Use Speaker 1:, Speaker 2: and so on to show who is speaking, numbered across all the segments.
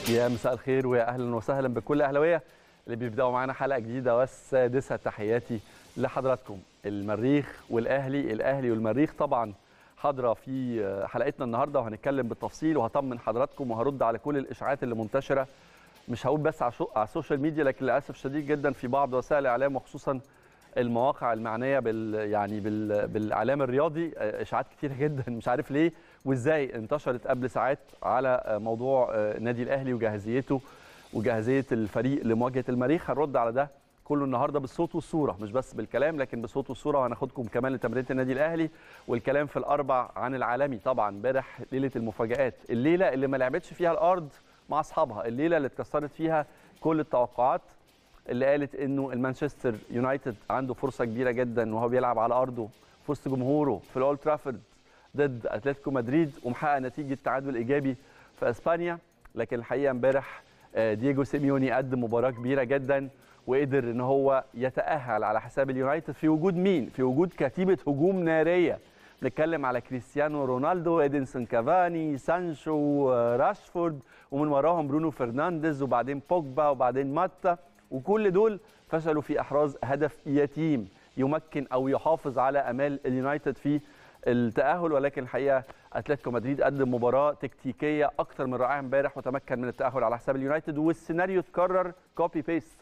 Speaker 1: يا مساء الخير ويا اهلا وسهلا بكل اهلاويه اللي بيبداوا معانا حلقه جديده والسادسه تحياتي لحضراتكم المريخ والاهلي الاهلي والمريخ طبعا حاضره في حلقتنا النهارده وهنتكلم بالتفصيل وهطمن حضراتكم وهرد على كل الاشاعات اللي منتشره مش هقول بس على السوشيال ميديا لكن للاسف شديد جدا في بعض وسائل الاعلام وخصوصا المواقع المعنيه بال يعني بال بالاعلام الرياضي اشاعات كتيره جدا مش عارف ليه وازاي انتشرت قبل ساعات على موضوع النادي الاهلي وجاهزيته وجاهزيه الفريق لمواجهه المريخ هنرد على ده كله النهارده بالصوت والصوره مش بس بالكلام لكن بالصوت والصوره وهناخدكم كمان لتمرينه النادي الاهلي والكلام في الاربع عن العالمي طبعا امبارح ليله المفاجات الليله اللي ما لعبتش فيها الارض مع اصحابها الليله اللي اتكسرت فيها كل التوقعات اللي قالت انه المانشستر يونايتد عنده فرصه كبيره جدا وهو بيلعب على ارضه في وسط جمهوره في الاولد ترافورد ضد اتلتيكو مدريد ومحقق نتيجه تعادل ايجابي في اسبانيا لكن الحقيقه امبارح دييجو سيميوني قدم مباراه كبيره جدا وقدر ان هو يتاهل على حساب اليونايتد في وجود مين في وجود كتيبه هجوم ناريه بنتكلم على كريستيانو رونالدو ادينسون كافاني سانشو راشفورد ومن وراهم برونو فرنانديز وبعدين بوجبا وبعدين ماتا وكل دول فشلوا في احراز هدف يتيم يمكن او يحافظ على امال اليونايتد في التاهل ولكن الحقيقه اتلتيكو مدريد قدم مباراه تكتيكيه اكثر من رائعه امبارح وتمكن من التاهل على حساب اليونايتد والسيناريو اتكرر كوبي بيست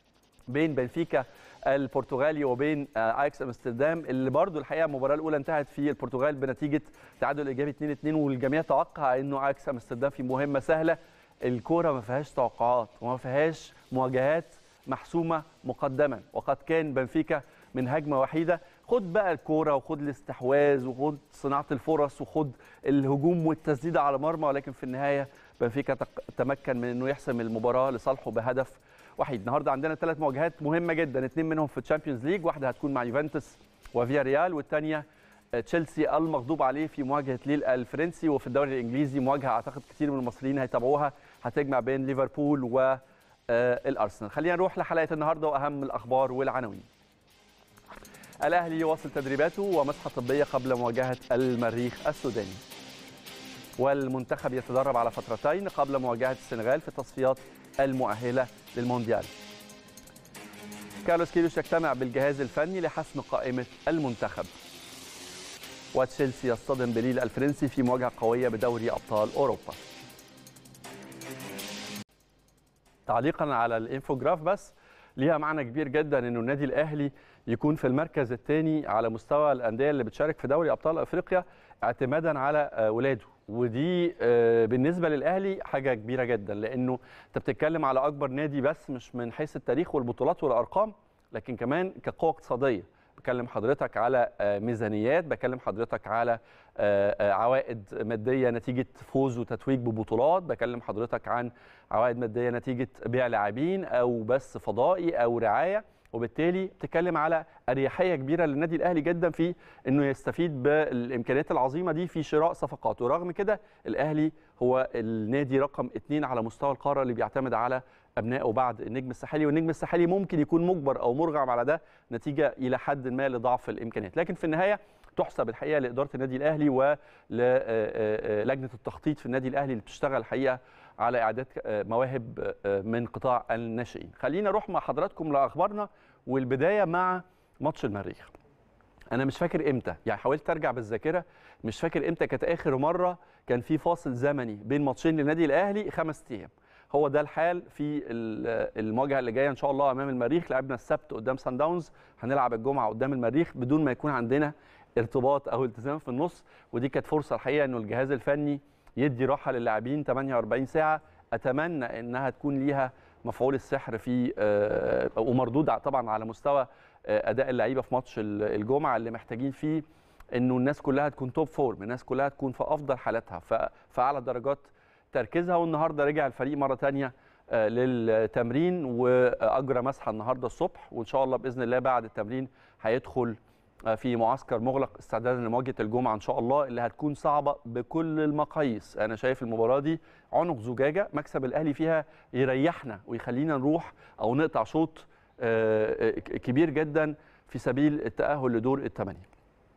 Speaker 1: بين بنفيكا البرتغالي وبين اياكس امستردام اللي برضو الحقيقه المباراه الاولى انتهت في البرتغال بنتيجه تعادل ايجابي 2 2 والجميع توقع انه اياكس امستردام في مهمه سهله الكوره ما فيهاش توقعات وما فيهاش مواجهات محسومه مقدما وقد كان بنفيكا من هجمه وحيده خد بقى الكوره وخد الاستحواذ وخد صناعه الفرص وخد الهجوم والتسديد على مرمى ولكن في النهايه بنفيكا تمكن من انه يحسم المباراه لصالحه بهدف وحيد النهارده عندنا ثلاث مواجهات مهمه جدا اثنين منهم في الشامبيونز ليج واحده هتكون مع يوفنتوس وفيا ريال والثانيه تشيلسي المغضوب عليه في مواجهه ليل الفرنسي وفي الدوري الانجليزي مواجهه اعتقد كثير من المصريين هيتابعوها هتجمع بين ليفربول والارسنال خلينا نروح لحلقه النهارده واهم الاخبار والعناوين الاهلي يواصل تدريباته ومسحه طبيه قبل مواجهه المريخ السوداني والمنتخب يتدرب على فترتين قبل مواجهه السنغال في التصفيات المؤهله للمونديال كارلوس كيروش يجتمع بالجهاز الفني لحسم قائمه المنتخب وتشيلسي يصطدم بليل الفرنسي في مواجهه قويه بدوري ابطال اوروبا تعليقا على الانفوجراف بس ليها معنى كبير جدا انه النادي الاهلي يكون في المركز الثاني على مستوى الانديه اللي بتشارك في دوري ابطال افريقيا اعتمادا على ولاده ودي بالنسبه للاهلي حاجه كبيره جدا لانه انت بتتكلم على اكبر نادي بس مش من حيث التاريخ والبطولات والارقام لكن كمان كقوه اقتصاديه بكلم حضرتك على ميزانيات بكلم حضرتك على عوائد ماديه نتيجه فوز وتتويج ببطولات بكلم حضرتك عن عوائد ماديه نتيجه بيع لاعبين او بث فضائي او رعايه وبالتالي بتتكلم على اريحيه كبيره للنادي الاهلي جدا في انه يستفيد بالامكانيات العظيمه دي في شراء صفقات ورغم كده الاهلي هو النادي رقم اثنين على مستوى القاره اللي بيعتمد على ابنائه بعد النجم الساحلي والنجم الساحلي ممكن يكون مجبر او مرغم على ده نتيجه الى حد ما لضعف الامكانيات لكن في النهايه تحسب الحقيقه لاداره النادي الاهلي ولجنه التخطيط في النادي الاهلي اللي بتشتغل الحقيقه على اعداد مواهب من قطاع الناشئين خلينا نروح مع حضراتكم لاخبارنا والبدايه مع ماتش المريخ انا مش فاكر امتى يعني حاولت ارجع بالذاكره مش فاكر امتى كانت اخر مره كان في فاصل زمني بين ماتشين للنادي الاهلي خمس ايام هو ده الحال في المواجهه اللي جايه ان شاء الله امام المريخ لعبنا السبت قدام سان داونز هنلعب الجمعه قدام المريخ بدون ما يكون عندنا ارتباط او التزام في النص ودي كانت فرصه الحقيقه انه الجهاز الفني يدي راحه للاعبين 48 ساعه اتمنى انها تكون ليها مفعول السحر في ومردود طبعا على مستوى اداء اللعيبه في ماتش الجمعه اللي محتاجين فيه انه الناس كلها تكون توب فورم الناس كلها تكون في افضل حالاتها في اعلى درجات تركيزها والنهارده رجع الفريق مره ثانيه للتمرين واجرى مسحه النهارده الصبح وان شاء الله باذن الله بعد التمرين هيدخل في معسكر مغلق استعدادا لمواجهه الجمعه ان شاء الله اللي هتكون صعبه بكل المقاييس انا شايف المباراه دي عنق زجاجه مكسب الاهلي فيها يريحنا ويخلينا نروح او نقطع شوط كبير جدا في سبيل التاهل لدور الثمانيه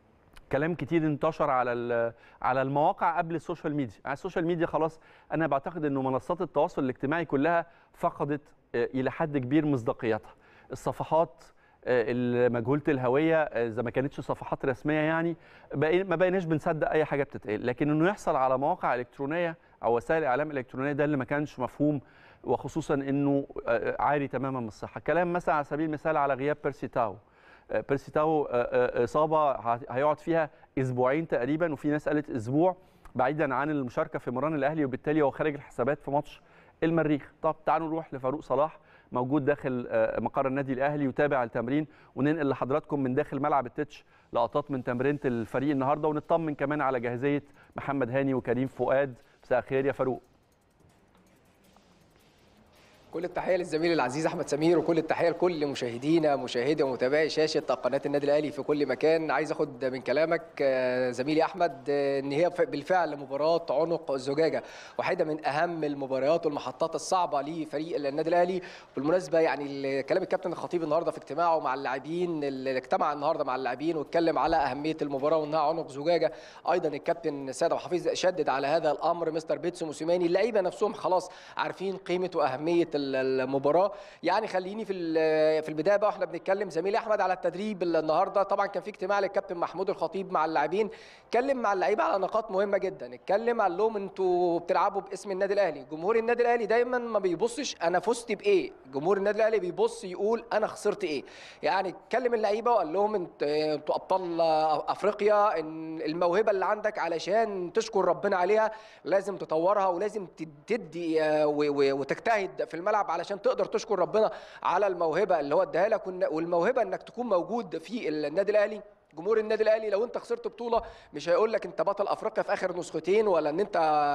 Speaker 1: كلام كتير انتشر على على المواقع قبل السوشيال ميديا على السوشيال ميديا خلاص انا بعتقد انه منصات التواصل الاجتماعي كلها فقدت الى حد كبير مصداقيتها الصفحات مجهوله الهويه اذا ما كانتش صفحات رسميه يعني ما بقيناش بنصدق اي حاجه بتتقال لكن انه يحصل على مواقع الكترونيه او وسائل الاعلام الالكترونيه ده اللي ما كانش مفهوم وخصوصا انه عاري تماما من الصحه كلام مثلا على سبيل المثال على غياب بيرسي تاو بيرسي تاو اصابه هيقعد فيها اسبوعين تقريبا وفي ناس قالت اسبوع بعيدا عن المشاركه في مران الاهلي وبالتالي هو خارج الحسابات في ماتش المريخ طب تعالوا نروح لفاروق صلاح موجود داخل مقر النادي الاهلي وتابع التمرين وننقل لحضراتكم من داخل ملعب التتش لقطات من تمرينه الفريق النهارده ونطمن كمان على جاهزيه محمد هاني وكريم فؤاد مساء الخير يا فاروق
Speaker 2: كل التحيه للزميل العزيز احمد سمير وكل التحيه لكل مشاهدينا مشاهدي ومتابعي شاشه قناه النادي الاهلي في كل مكان عايز اخد من كلامك زميلي احمد ان هي بالفعل مباراه عنق الزجاجه واحده من اهم المباريات والمحطات الصعبه لفريق النادي الاهلي بالمناسبه يعني كلام الكابتن الخطيب النهارده في اجتماعه مع اللاعبين اللي اجتمع النهارده مع اللاعبين واتكلم على اهميه المباراه وانها عنق زجاجه ايضا الكابتن سيد ابو حفيظ شدد على هذا الامر مستر بيتسو موسيماني اللعيبه نفسهم خلاص عارفين قيمه واهميه المباراه يعني خليني في في البدايه بقى واحنا بنتكلم زميلي احمد على التدريب النهارده طبعا كان في اجتماع للكابتن محمود الخطيب مع اللاعبين اتكلم مع اللعيبه على نقاط مهمه جدا اتكلم قال لهم انتوا بتلعبوا باسم النادي الاهلي جمهور النادي الاهلي دايما ما بيبصش انا فزت بايه جمهور النادي الاهلي بيبص يقول انا خسرت ايه يعني اتكلم اللعيبه وقال لهم انتوا ابطال افريقيا ان الموهبه اللي عندك علشان تشكر ربنا عليها لازم تطورها ولازم تدي وتجتهد في الملعب علشان تقدر تشكر ربنا على الموهبه اللي هو اداها لك والموهبه انك تكون موجود في النادي الاهلي جمهور النادي الاهلي لو انت خسرت بطوله مش هيقول لك انت بطل افريقيا في اخر نسختين ولا ان انت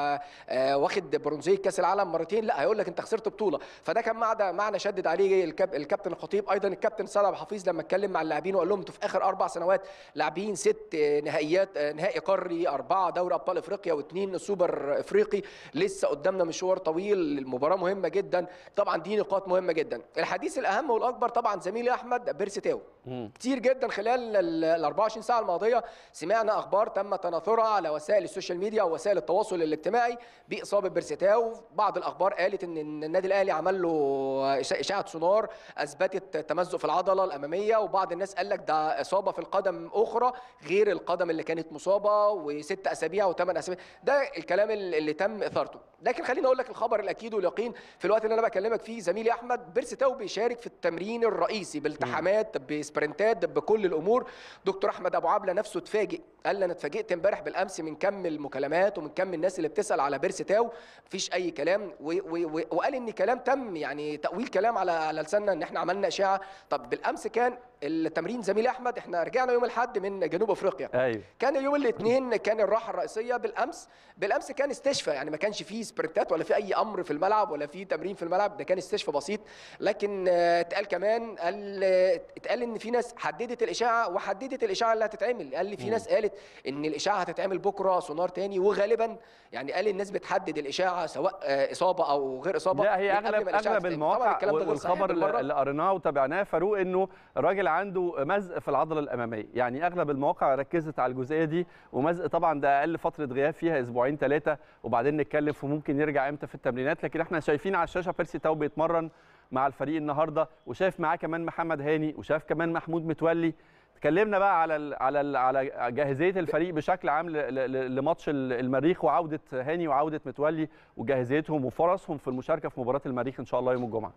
Speaker 2: واخد برونزيه كاس العالم مرتين لا هيقول لك انت خسرت بطوله فده كان معنى معنى شدد عليه الكاب الكابتن الخطيب ايضا الكابتن سيد عبد الحفيظ لما اتكلم مع اللاعبين وقال لهم انتوا في اخر اربع سنوات لاعبين ست نهائيات نهائي قاري اربعه دوري ابطال افريقيا واثنين سوبر افريقي لسه قدامنا مشوار طويل المباراه مهمه جدا طبعا دي نقاط مهمه جدا الحديث الاهم والاكبر طبعا زميلي احمد بيرسيتاو كتير جدا خلال ال 24 ساعه الماضيه سمعنا اخبار تم تناثرها على وسائل السوشيال ميديا ووسائل التواصل الاجتماعي باصابه بيرسيتاو بعض الاخبار قالت ان النادي الاهلي عمل له اشعه سونار اثبتت تمزق في العضله الاماميه وبعض الناس قال لك ده اصابه في القدم اخرى غير القدم اللي كانت مصابه وست اسابيع وثمان اسابيع ده الكلام اللي تم اثارته لكن خليني اقول لك الخبر الاكيد واليقين في الوقت اللي انا بكلمك فيه زميلي احمد بيرسيتاو بيشارك في التمرين الرئيسي بالتحامات بسبرنتات بكل الامور دكتور احمد ابو عبله نفسه اتفاجئ قال لي انا اتفاجئت امبارح بالامس من كم المكالمات ومن كم الناس اللي بتسال على بيرسي تاو مفيش اي كلام و و و وقال ان كلام تم يعني تاويل كلام على على لساننا ان احنا عملنا اشاعه طب بالامس كان التمرين زميلي احمد احنا رجعنا يوم الاحد من جنوب افريقيا
Speaker 1: ايوه
Speaker 2: كان يوم الاثنين كان الراحه الرئيسيه بالامس بالامس كان استشفاء يعني ما كانش فيه سبرنتات ولا في اي امر في الملعب ولا في تمرين في الملعب ده كان استشفاء بسيط لكن اتقال كمان قال اتقال ان في ناس حددت الاشاعه وحددت الاشاعه اللي هتتعمل قال لي في ناس قالت ان الاشاعه هتتعمل بكره سونار تاني وغالبا يعني قال الناس بتحدد الاشاعه سواء اصابه او غير اصابه
Speaker 1: لا هي اغلب اغلب المواقع والخبر اللي قريناه وتابعناه فاروق انه الراجل عنده مزق في العضله الاماميه يعني اغلب المواقع ركزت على الجزئيه دي ومزق طبعا ده اقل فتره غياب فيها اسبوعين ثلاثه وبعدين نتكلم في ممكن يرجع امتى في التمرينات لكن احنا شايفين على الشاشه بيرسي تاو بيتمرن مع الفريق النهارده وشايف معاه كمان محمد هاني وشاف كمان محمود متولي اتكلمنا بقى على ال على ال على جاهزيه الفريق بشكل عام لماتش المريخ وعوده هاني وعوده متولي وجاهزيتهم وفرصهم في المشاركه في مباراه المريخ ان شاء الله يوم الجمعه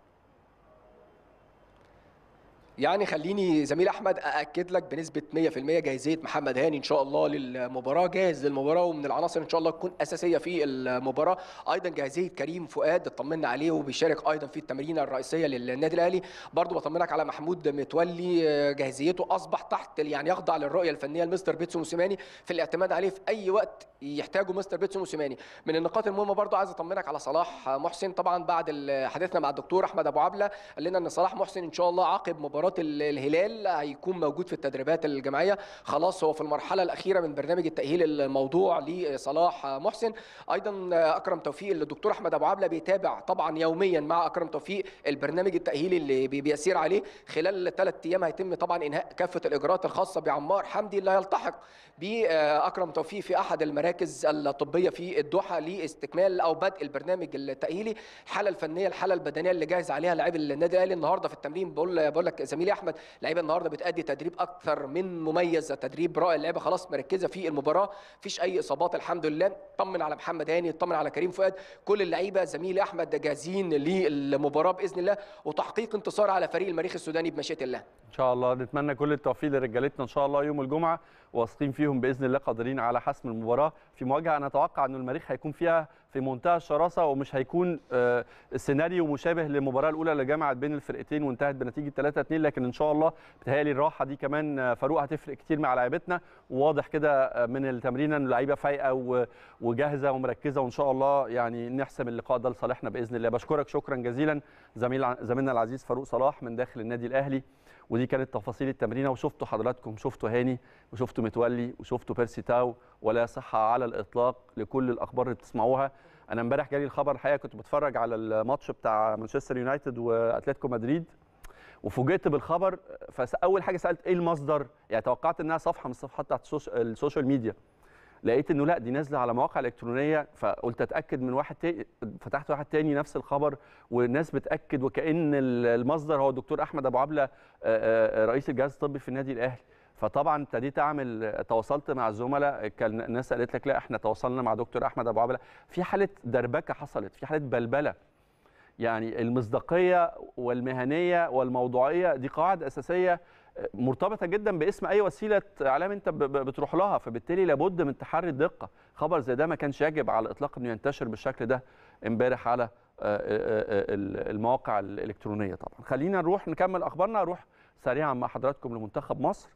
Speaker 2: يعني خليني زميل احمد ااكد لك بنسبه 100% جاهزيه محمد هاني ان شاء الله للمباراه جاهز للمباراه ومن العناصر ان شاء الله تكون اساسيه في المباراه ايضا جاهزيه كريم فؤاد اطمنا عليه وبيشارك ايضا في التمرينه الرئيسيه للنادي الاهلي برضو بطمنك على محمود متولي جاهزيته اصبح تحت يعني يخضع للرؤيه الفنيه لمستر بيتسو موسيماني في الاعتماد عليه في اي وقت يحتاجه مستر بيتسو موسيماني من النقاط المهمه برضو عايز اطمنك على صلاح محسن طبعا بعد حديثنا مع الدكتور احمد ابو عبله قال لنا ان صلاح محسن ان شاء الله عقب مباراه مباراه الهلال هيكون موجود في التدريبات الجماعيه خلاص هو في المرحله الاخيره من برنامج التاهيل الموضوع لصلاح محسن ايضا اكرم توفيق الدكتور احمد ابو عبله بيتابع طبعا يوميا مع اكرم توفيق البرنامج التاهيلي اللي بيسير عليه خلال ثلاث ايام هيتم طبعا انهاء كافه الاجراءات الخاصه بعمار حمدي اللي هيلتحق باكرم توفيق في احد المراكز الطبيه في الدوحه لاستكمال او بدء البرنامج التاهيلي الحاله الفنيه الحاله البدنيه اللي جاهز عليها لاعب النادي الاهلي النهارده في التمرين بقول بقول لك زميلي احمد لعيبه النهارده بتادي تدريب اكثر من مميز تدريب رائع اللعيبه خلاص مركزه في المباراه مفيش اي اصابات الحمد لله طمن على محمد هاني طمن على كريم فؤاد كل اللعيبه زميلي احمد جاهزين للمباراه باذن الله وتحقيق انتصار على فريق المريخ السوداني بمشيئه الله
Speaker 1: ان شاء الله نتمنى كل التوفيق لرجالتنا ان شاء الله يوم الجمعه واثقين فيهم باذن الله قادرين على حسم المباراه في مواجهه انا اتوقع ان المريخ هيكون فيها في منتهى الشراسه ومش هيكون سيناريو مشابه للمباراه الاولى اللي جمعت بين الفرقتين وانتهت بنتيجه 3 2 لكن ان شاء الله بتهيألي الراحه دي كمان فاروق هتفرق كتير مع لعيبتنا وواضح كده من التمرين ان اللعيبه فايقه وجاهزه ومركزه وان شاء الله يعني نحسم اللقاء ده لصالحنا باذن الله بشكرك شكرا جزيلا زميل زميلنا العزيز فاروق صلاح من داخل النادي الاهلي ودي كانت تفاصيل التمرينه وشفتوا حضراتكم شفتوا هاني وشفتوا متولي وشفتوا بيرسي تاو ولا صحه على الاطلاق لكل الاخبار اللي بتسمعوها انا امبارح جالي الخبر الحقيقه كنت بتفرج على الماتش بتاع مانشستر يونايتد واتلتيكو مدريد وفوجئت بالخبر فاول حاجه سالت ايه المصدر يعني توقعت انها صفحه من الصفحات بتاعت السوشيال ميديا لقيت انه لا دي نازله على مواقع الكترونيه فقلت اتاكد من واحد تاني فتحت واحد تاني نفس الخبر والناس بتاكد وكان المصدر هو الدكتور احمد ابو عبله رئيس الجهاز الطبي في النادي الاهلي فطبعا ابتديت اعمل تواصلت مع الزملاء كان الناس قالت لك لا احنا تواصلنا مع دكتور احمد ابو عبله في حاله دربكه حصلت في حاله بلبله يعني المصداقيه والمهنيه والموضوعيه دي قواعد اساسيه مرتبطه جدا باسم اي وسيله اعلام انت بتروح لها فبالتالي لابد من تحري الدقه خبر زي ده ما كانش يجب على الاطلاق انه ينتشر بالشكل ده امبارح على المواقع الالكترونيه طبعا خلينا نروح نكمل اخبارنا اروح سريعا مع حضراتكم لمنتخب مصر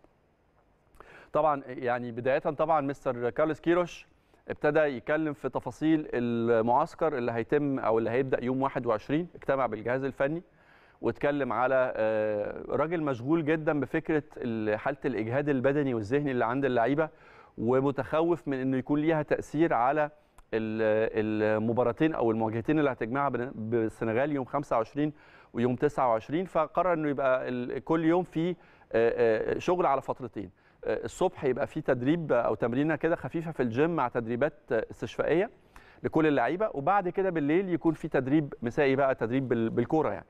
Speaker 1: طبعا يعني بدايه طبعا مستر كارلوس كيروش ابتدى يتكلم في تفاصيل المعسكر اللي هيتم او اللي هيبدا يوم 21 اجتمع بالجهاز الفني واتكلم على راجل مشغول جدا بفكره حاله الاجهاد البدني والذهني اللي عند اللعيبه ومتخوف من انه يكون ليها تاثير على المباراتين او المواجهتين اللي هتجمعها بالسنغال يوم 25 ويوم 29 فقرر انه يبقى كل يوم في شغل على فترتين الصبح يبقى في تدريب او تمرينه كده خفيفه في الجيم مع تدريبات استشفائيه لكل اللعيبه وبعد كده بالليل يكون في تدريب مسائي بقى تدريب بالكوره يعني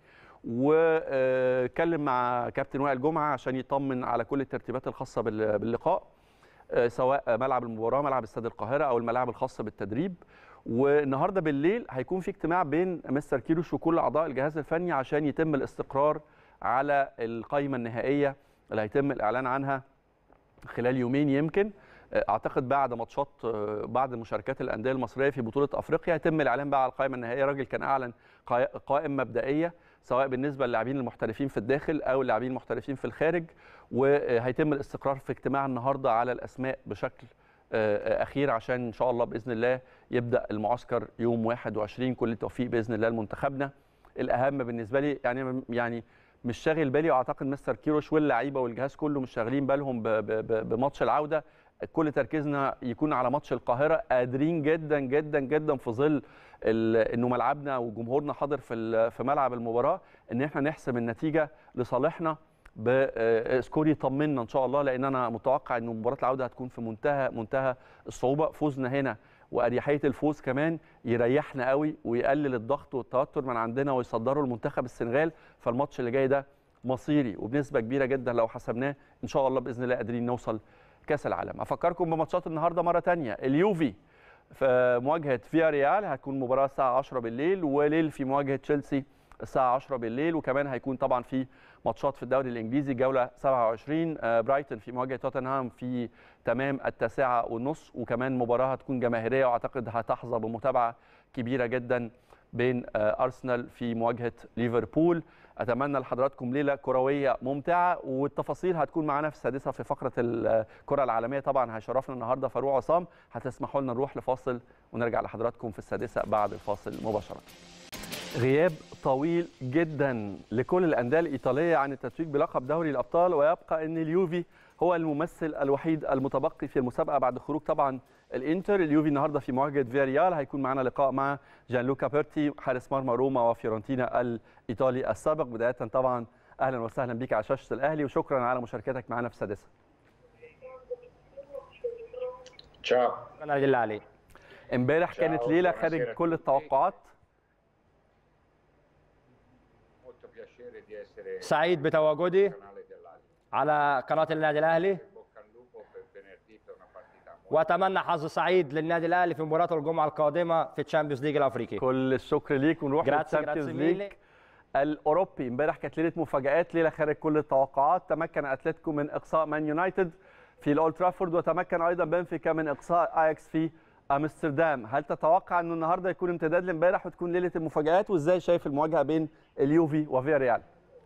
Speaker 1: واتكلم مع كابتن وائل جمعه عشان يطمن على كل الترتيبات الخاصه باللقاء سواء ملعب المباراه ملعب استاد القاهره او الملاعب الخاصه بالتدريب والنهارده بالليل هيكون في اجتماع بين مستر كيروش وكل اعضاء الجهاز الفني عشان يتم الاستقرار على القائمه النهائيه اللي هيتم الاعلان عنها خلال يومين يمكن اعتقد بعد ماتشات بعد مشاركات الانديه المصريه في بطوله افريقيا يتم الاعلان بقى على القائمه النهائيه الراجل كان اعلن قائم مبدئيه سواء بالنسبه للاعبين المحترفين في الداخل او اللاعبين المحترفين في الخارج وهيتم الاستقرار في اجتماع النهارده على الاسماء بشكل اخير عشان ان شاء الله باذن الله يبدا المعسكر يوم 21 كل التوفيق باذن الله لمنتخبنا الاهم بالنسبه لي يعني يعني مش شاغل بالي واعتقد مستر كيروش واللعيبه والجهاز كله مش شاغلين بالهم بماتش العوده كل تركيزنا يكون على ماتش القاهره قادرين جدا جدا جدا في ظل انه ملعبنا وجمهورنا حاضر في في ملعب المباراه ان احنا نحسم النتيجه لصالحنا بسكور يطمنا ان شاء الله لان انا متوقع ان مباراه العوده هتكون في منتهى منتهى الصعوبه فوزنا هنا واريحيه الفوز كمان يريحنا قوي ويقلل الضغط والتوتر من عندنا ويصدروا المنتخب السنغال فالماتش اللي جاي ده مصيري وبنسبه كبيره جدا لو حسبناه ان شاء الله باذن الله قادرين نوصل كاس العالم افكركم بماتشات النهارده مره ثانيه اليوفي في مواجهه فيا ريال هتكون مباراه الساعه 10 بالليل وليل في مواجهه تشيلسي الساعه 10 بالليل وكمان هيكون طبعا في ماتشات في الدوري الانجليزي جوله 27 برايتون في مواجهه توتنهام في تمام التاسعه والنص وكمان مباراه هتكون جماهيريه واعتقد هتحظى بمتابعه كبيره جدا بين ارسنال في مواجهه ليفربول اتمنى لحضراتكم ليله كرويه ممتعه والتفاصيل هتكون معانا في السادسه في فقره الكره العالميه طبعا هيشرفنا النهارده فاروق عصام هتسمحوا لنا نروح لفاصل ونرجع لحضراتكم في السادسه بعد الفاصل مباشره غياب طويل جدا لكل الانديه الايطاليه عن التتويج بلقب دوري الابطال ويبقى ان اليوفي هو الممثل الوحيد المتبقي في المسابقه بعد خروج طبعا الانتر اليوفي النهارده في مواجهه فياريال هيكون معنا لقاء مع جان لوكا بيرتي حارس مرمى روما وفيورنتينا الايطالي السابق بدايه طبعا اهلا وسهلا بك على شاشه الاهلي وشكرا على مشاركتك معنا في السادسه
Speaker 3: Ciao.
Speaker 4: انا دل عليه
Speaker 1: امبارح كانت ليله
Speaker 3: buonasera
Speaker 1: خارج
Speaker 3: a
Speaker 1: كل
Speaker 3: tutti.
Speaker 1: التوقعات
Speaker 3: Molto piacere di essere
Speaker 4: سعيد بتواجدي
Speaker 3: sul canale dell'Ali.
Speaker 4: على قناه النادي الاهلي
Speaker 3: In bocca al lupo per venerdì per una partita molto
Speaker 4: واتمنى حظ سعيد للنادي الاهلي في مباراه الجمعه القادمه في الشامبيونز ليج الافريقي
Speaker 1: كل الشكر ليك ونروح
Speaker 4: جراتسي،
Speaker 1: للتشامبيونز
Speaker 4: جراتسي
Speaker 1: ليج
Speaker 4: ميلي.
Speaker 1: الاوروبي امبارح كانت ليله مفاجات ليله خارج كل التوقعات تمكن اتلتيكو من اقصاء مان يونايتد في الاولد ترافورد وتمكن ايضا بنفيكا من اقصاء اياكس في امستردام هل تتوقع انه النهارده يكون امتداد لامبارح وتكون ليله المفاجات وازاي شايف المواجهه بين اليوفي وفياريال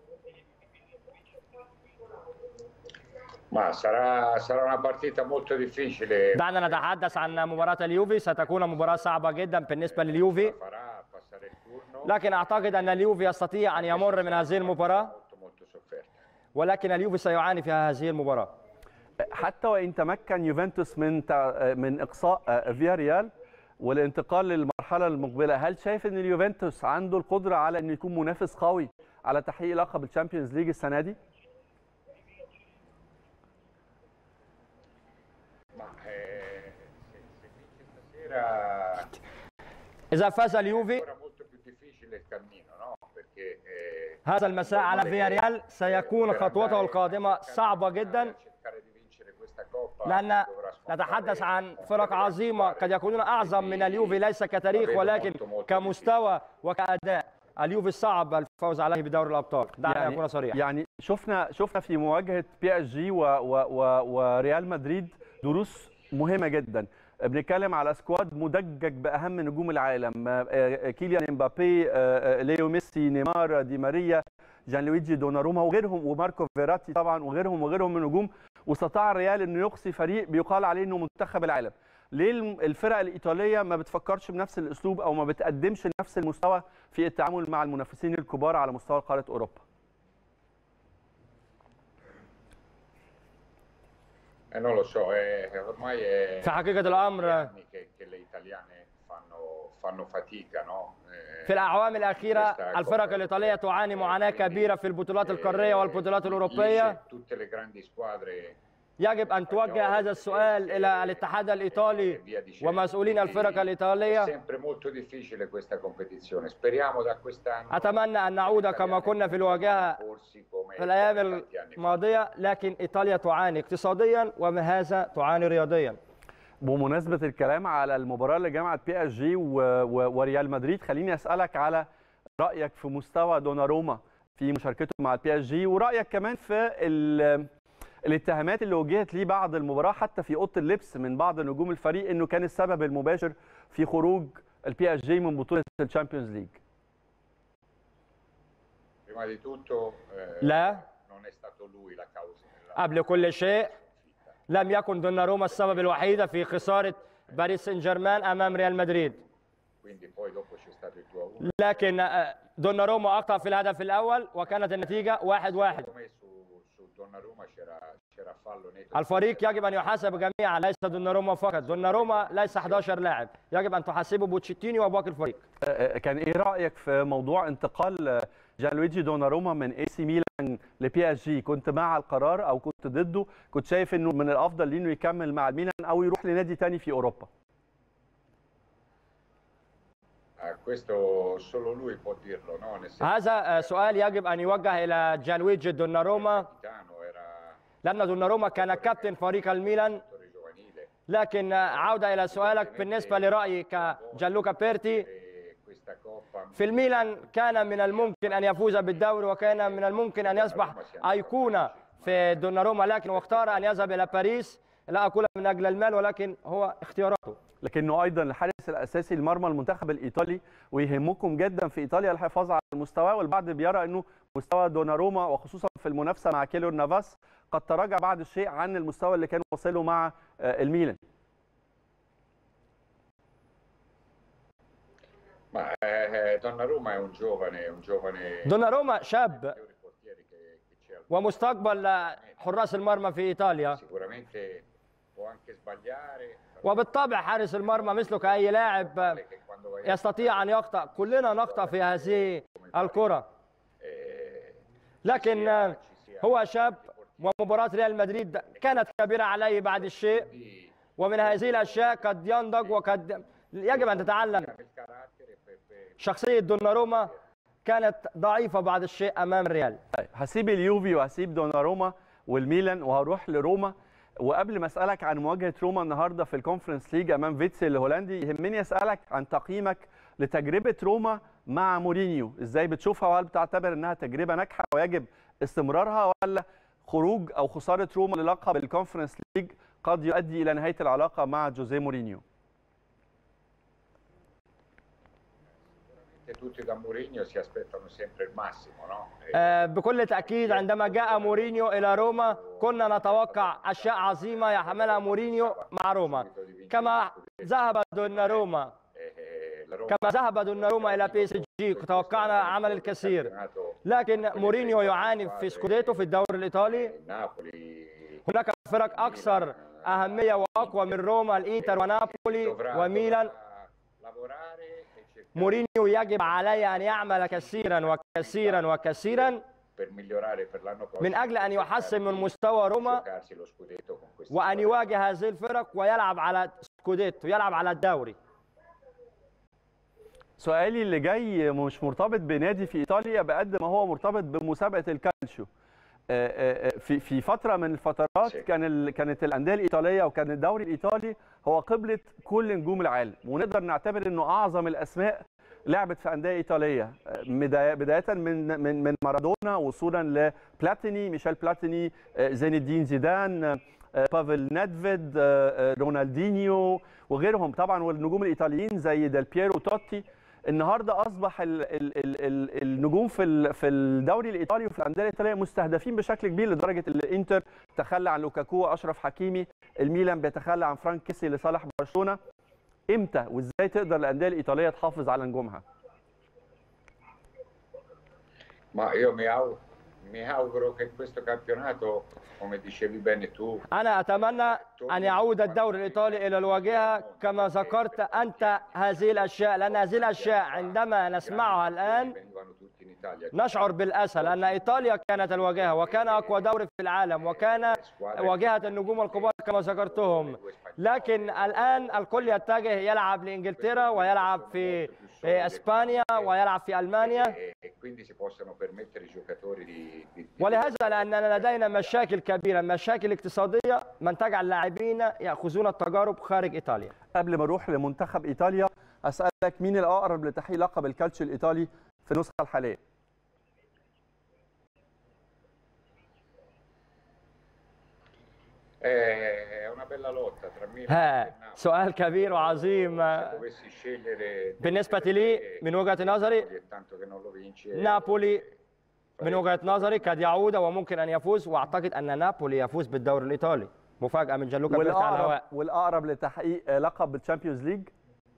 Speaker 3: Ma sarà, sarà una partita molto difficile.
Speaker 4: دعنا نتحدث عن مباراه اليوفي ستكون مباراه صعبه جدا بالنسبه لليوفي
Speaker 3: Farà passare il turno
Speaker 4: لكن اعتقد ان اليوفي يستطيع ان يمر من هذه المباراه
Speaker 3: molto molto sofferta.
Speaker 4: ولكن اليوفي سيعاني في هذه المباراه
Speaker 1: حتى وان تمكن يوفنتوس من تع- من اقصاء فياريال والانتقال للمرحله المقبله هل شايف ان اليوفنتوس عنده القدره على انه يكون منافس قوي على تحقيق لقب الشامبيونز ليج السنه دي
Speaker 3: Ma eh, se, se vince stasera
Speaker 4: اذا فاز
Speaker 3: è
Speaker 4: اليوفي
Speaker 3: ancora molto più difficile il cammino, no? Perché eh,
Speaker 4: هذا المساء على فياريال سيكون
Speaker 3: per
Speaker 4: خطوته
Speaker 3: andare
Speaker 4: القادمه
Speaker 3: a
Speaker 4: صعبه
Speaker 3: cercare
Speaker 4: جدا
Speaker 3: di vincere questa coppa
Speaker 4: لان
Speaker 3: dovrà sconfiggere
Speaker 4: نتحدث عن فرق عظيمه قد يكونون اعظم من اليوفي ليس كتاريخ ولكن كمستوى وكاداء اليوفي صعب الفوز عليه بدوري الابطال دعنا نكون صريح
Speaker 1: يعني شفنا شفنا في مواجهه بي اس جي و و و وريال مدريد دروس مهمه جدا بنتكلم على سكواد مدجج باهم نجوم العالم آه، آه، كيليان امبابي آه، آه، ليو ميسي نيمار دي ماريا جان لويجي دوناروما وغيرهم وماركو فيراتي طبعا وغيرهم وغيرهم من النجوم واستطاع الريال انه يقصي فريق بيقال عليه انه منتخب العالم ليه الم- الفرق الايطاليه ما بتفكرش بنفس الاسلوب او ما بتقدمش نفس المستوى في التعامل مع المنافسين الكبار على مستوى قاره اوروبا
Speaker 3: Eh, non lo so, eh, ormai è
Speaker 4: في حقيقة الأمر
Speaker 3: anni che, che le italiane fanno, fanno fatica, no? Eh,
Speaker 4: في الأعوام الأخيرة الفرق الإيطالية تعاني معاناة كبيرة في البطولات القارية والبطولات الأوروبية
Speaker 3: dice tutte le grandi squadre
Speaker 4: يجب أن توجه هذا السؤال إلى الاتحاد الإيطالي ومسؤولين الفرق
Speaker 3: è
Speaker 4: الإيطالية
Speaker 3: sempre molto difficile questa competizione. Speriamo da quest'anno
Speaker 4: أتمنى أن نعود كما كنا في الواجهة
Speaker 3: corsi come
Speaker 4: في الأيام
Speaker 3: come tanti anni fa.
Speaker 4: الماضية لكن إيطاليا تعاني اقتصاديا وبهذا تعاني رياضيا
Speaker 1: بمناسبه الكلام على المباراه اللي جمعت بي اس جي و- و- وريال مدريد خليني اسالك على رايك في مستوى دوناروما في مشاركته مع البي اس جي ورايك كمان في ال- الاتهامات اللي وجهت ليه بعد المباراه حتى في اوضه اللبس من بعض نجوم الفريق انه كان السبب المباشر في خروج البي اس جي من بطوله الشامبيونز ليج
Speaker 3: Prima di tutto eh,
Speaker 4: لا
Speaker 3: non è stato lui la causa della
Speaker 4: قبل كل شيء لم يكن دوناروما السبب الوحيد في خسارة باريس سان جيرمان أمام ريال مدريد
Speaker 3: quindi poi dopo c'è stato il 2 1
Speaker 4: لكن آه، دوناروما أخطأ في الهدف الأول وكانت النتيجة واحد واحد
Speaker 3: secondo me su, su Donnarumma c'era, c'era fallo netto
Speaker 4: الفريق يجب أن يحاسب جميعا ليس دوناروما فقط دوناروما ليس 11 لاعب يجب أن تحاسبه بوتشيتيني وباقي الفريق
Speaker 1: آه، كان ايه رايك في موضوع انتقال آه، جانلويجي دوناروما من اي سي ميلان لبي اس جي كنت مع القرار او كنت ضده كنت شايف انه من الافضل ليه انه يكمل مع الميلان او يروح لنادي تاني في اوروبا
Speaker 3: Ah, questo solo lui può dirlo no? Nel senso
Speaker 4: هذا آه، سؤال يجب أن يوجه إلى جانويجي دوناروما
Speaker 3: capitano era
Speaker 4: لأن دوناروما كان كابتن فريق الميلان
Speaker 3: giocatore giovanile
Speaker 4: لكن آه، عودة إلى سؤالك بالنسبة لرأيي كجانلوكا بيرتي
Speaker 3: e questa coppa
Speaker 4: في الميلان كان من الممكن أن يفوز بالدوري وكان من الممكن أن يصبح أيقونة في دوناروما لكن واختار أن يذهب إلى باريس لا أقول من أجل المال ولكن هو اختياراته
Speaker 1: لكنه ايضا الحارس الاساسي لمرمى المنتخب الايطالي ويهمكم جدا في ايطاليا الحفاظ على المستوى والبعض بيرى انه مستوى دوناروما وخصوصا في المنافسه مع كيلور نافاس قد تراجع بعض الشيء عن المستوى اللي كان وصله مع آه، الميلان
Speaker 3: Ma eh, Donnarumma è un giovane, un giovane
Speaker 4: دوناروما شاب
Speaker 3: migliori portieri che, che c'è al
Speaker 4: ومستقبل حراس المرمى في ايطاليا
Speaker 3: Sicuramente può anche sbagliare, però
Speaker 4: وبالطبع حارس المرمى مثله كاي لاعب
Speaker 3: vale che quando vai a
Speaker 4: يستطيع ان يخطا كلنا نخطا في هذه الكره
Speaker 3: eh,
Speaker 4: لكن آه، هو شاب ومباراه ريال مدريد كانت كبيره عليه بعد الشيء
Speaker 3: di
Speaker 4: ومن هذه الاشياء قد ينضج وقد يجب ان تتعلم
Speaker 3: il carattere per, per
Speaker 4: شخصيه دوناروما كانت ضعيفه بعض الشيء امام الريال
Speaker 1: طيب هسيب اليوفي وهسيب دوناروما والميلان وهروح لروما وقبل ما اسالك عن مواجهه روما النهارده في الكونفرنس ليج امام فيتسي الهولندي يهمني اسالك عن تقييمك لتجربه روما مع مورينيو ازاي بتشوفها وهل بتعتبر انها تجربه ناجحه ويجب استمرارها ولا خروج او خساره روما للقب الكونفرنس ليج قد يؤدي الى نهايه العلاقه مع جوزيه مورينيو
Speaker 3: tutti da Mourinho si aspettano sempre il massimo, no? E-
Speaker 4: آه، بكل تاكيد عندما جاء مورينيو الى روما كنا نتوقع اشياء عظيمه يحملها مورينيو مع روما كما ذهب دوناروما
Speaker 3: e la Roma
Speaker 4: كما ذهب دوناروما الى بي اس جي توقعنا عمل الكثير
Speaker 3: campionato
Speaker 4: لكن مورينيو يعاني في سكوديتو في الدوري الايطالي
Speaker 3: Napoli
Speaker 4: هناك فرق اكثر اهميه واقوى من روما الانتر ونابولي
Speaker 3: dovrà,
Speaker 4: وميلان
Speaker 3: dovrà lavorare e cercare
Speaker 4: مورينيو يجب عليه ان يعمل كثيرا وكثيرا وكثيرا
Speaker 3: per migliorare per l'anno prossimo
Speaker 4: من اجل ان يحسن من مستوى روما
Speaker 3: giocarsi lo scudetto con questi
Speaker 4: وان
Speaker 3: giocatori.
Speaker 4: يواجه هذه الفرق ويلعب على سكوديتو يلعب على الدوري
Speaker 1: سؤالي اللي جاي مش مرتبط بنادي في ايطاليا بقد ما هو مرتبط بمسابقه الكالشيو آه، آه، آه، في في فتره من الفترات
Speaker 3: شيء.
Speaker 1: كان ال- كانت الانديه الايطاليه وكان الدوري الايطالي هو قبله كل نجوم العالم ونقدر نعتبر انه اعظم الاسماء لعبت في انديه ايطاليه آه، بدايه بدايه من من من مارادونا وصولا لبلاتيني ميشيل بلاتيني آه، زين الدين زيدان آه، بافل نيدفيد آه، آه، رونالدينيو وغيرهم طبعا والنجوم الايطاليين زي ديل بييرو توتي النهارده اصبح ال ال ال ال النجوم في ال في الدوري الايطالي وفي الانديه الايطاليه مستهدفين بشكل كبير لدرجه ان الانتر تخلى عن لوكاكو واشرف حكيمي الميلان بيتخلى عن فرانك كيسي لصالح برشلونه امتى وازاي تقدر الانديه الايطاليه تحافظ على نجومها
Speaker 3: Ma io mi, au- mi auguro che questo campionato, come dicevi bene tu,
Speaker 4: انا اتمنى ان يعود الدوري الايطالي الى الواجهه كما ذكرت انت هذه الاشياء لان هذه الاشياء عندما نسمعها الان
Speaker 3: venivano tutti in Italia.
Speaker 4: نشعر بالاسى لان ايطاليا كانت الواجهه وكان اقوى دوري في العالم وكان واجهه النجوم الكبار كما ذكرتهم لكن الان الكل يتجه يلعب لانجلترا ويلعب في اسبانيا ويلعب في المانيا
Speaker 3: E, e quindi si possono permettere i giocatori di, di- di-
Speaker 4: ولهذا لاننا لدينا مشاكل كبيره مشاكل اقتصاديه من تجعل اللاعبين ياخذون التجارب خارج ايطاليا
Speaker 1: قبل ما اروح لمنتخب ايطاليا اسالك مين الاقرب لتحقيق لقب الكالتشيو الايطالي في النسخه الحاليه
Speaker 3: Eh, È una bella lotta tra Milan e
Speaker 4: ها
Speaker 3: Napoli.
Speaker 4: سؤال كبير وعظيم
Speaker 3: Se dovessi scegliere
Speaker 4: بالنسبة لي من وجهة نظري
Speaker 3: Napoli è tanto che non lo vince
Speaker 4: نابولي من وجهة نظري قد يعود وممكن أن يفوز وأعتقد أن نابولي يفوز بالدوري الإيطالي مفاجأة من جانلوكا بيرتا على
Speaker 1: والاقرب
Speaker 4: الهواء
Speaker 1: والاقرب لتحقيق لقب الشامبيونز ليج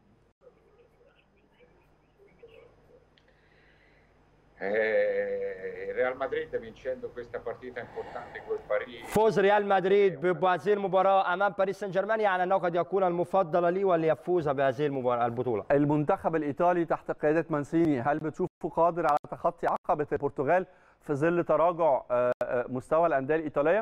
Speaker 3: Eh, il Real Madrid vincendo questa partita importante con il Parigi
Speaker 4: فوز ريال مدريد بهذه المباراة أمام باريس سان جيرمان يعني أنه قد يكون المفضل لي وليفوز بهذه المباراة البطولة
Speaker 1: المنتخب الايطالي تحت قياده مانسيني هل بتشوفه قادر على تخطي عقبه البرتغال في ظل تراجع آه، آه، مستوى الانديه الايطاليه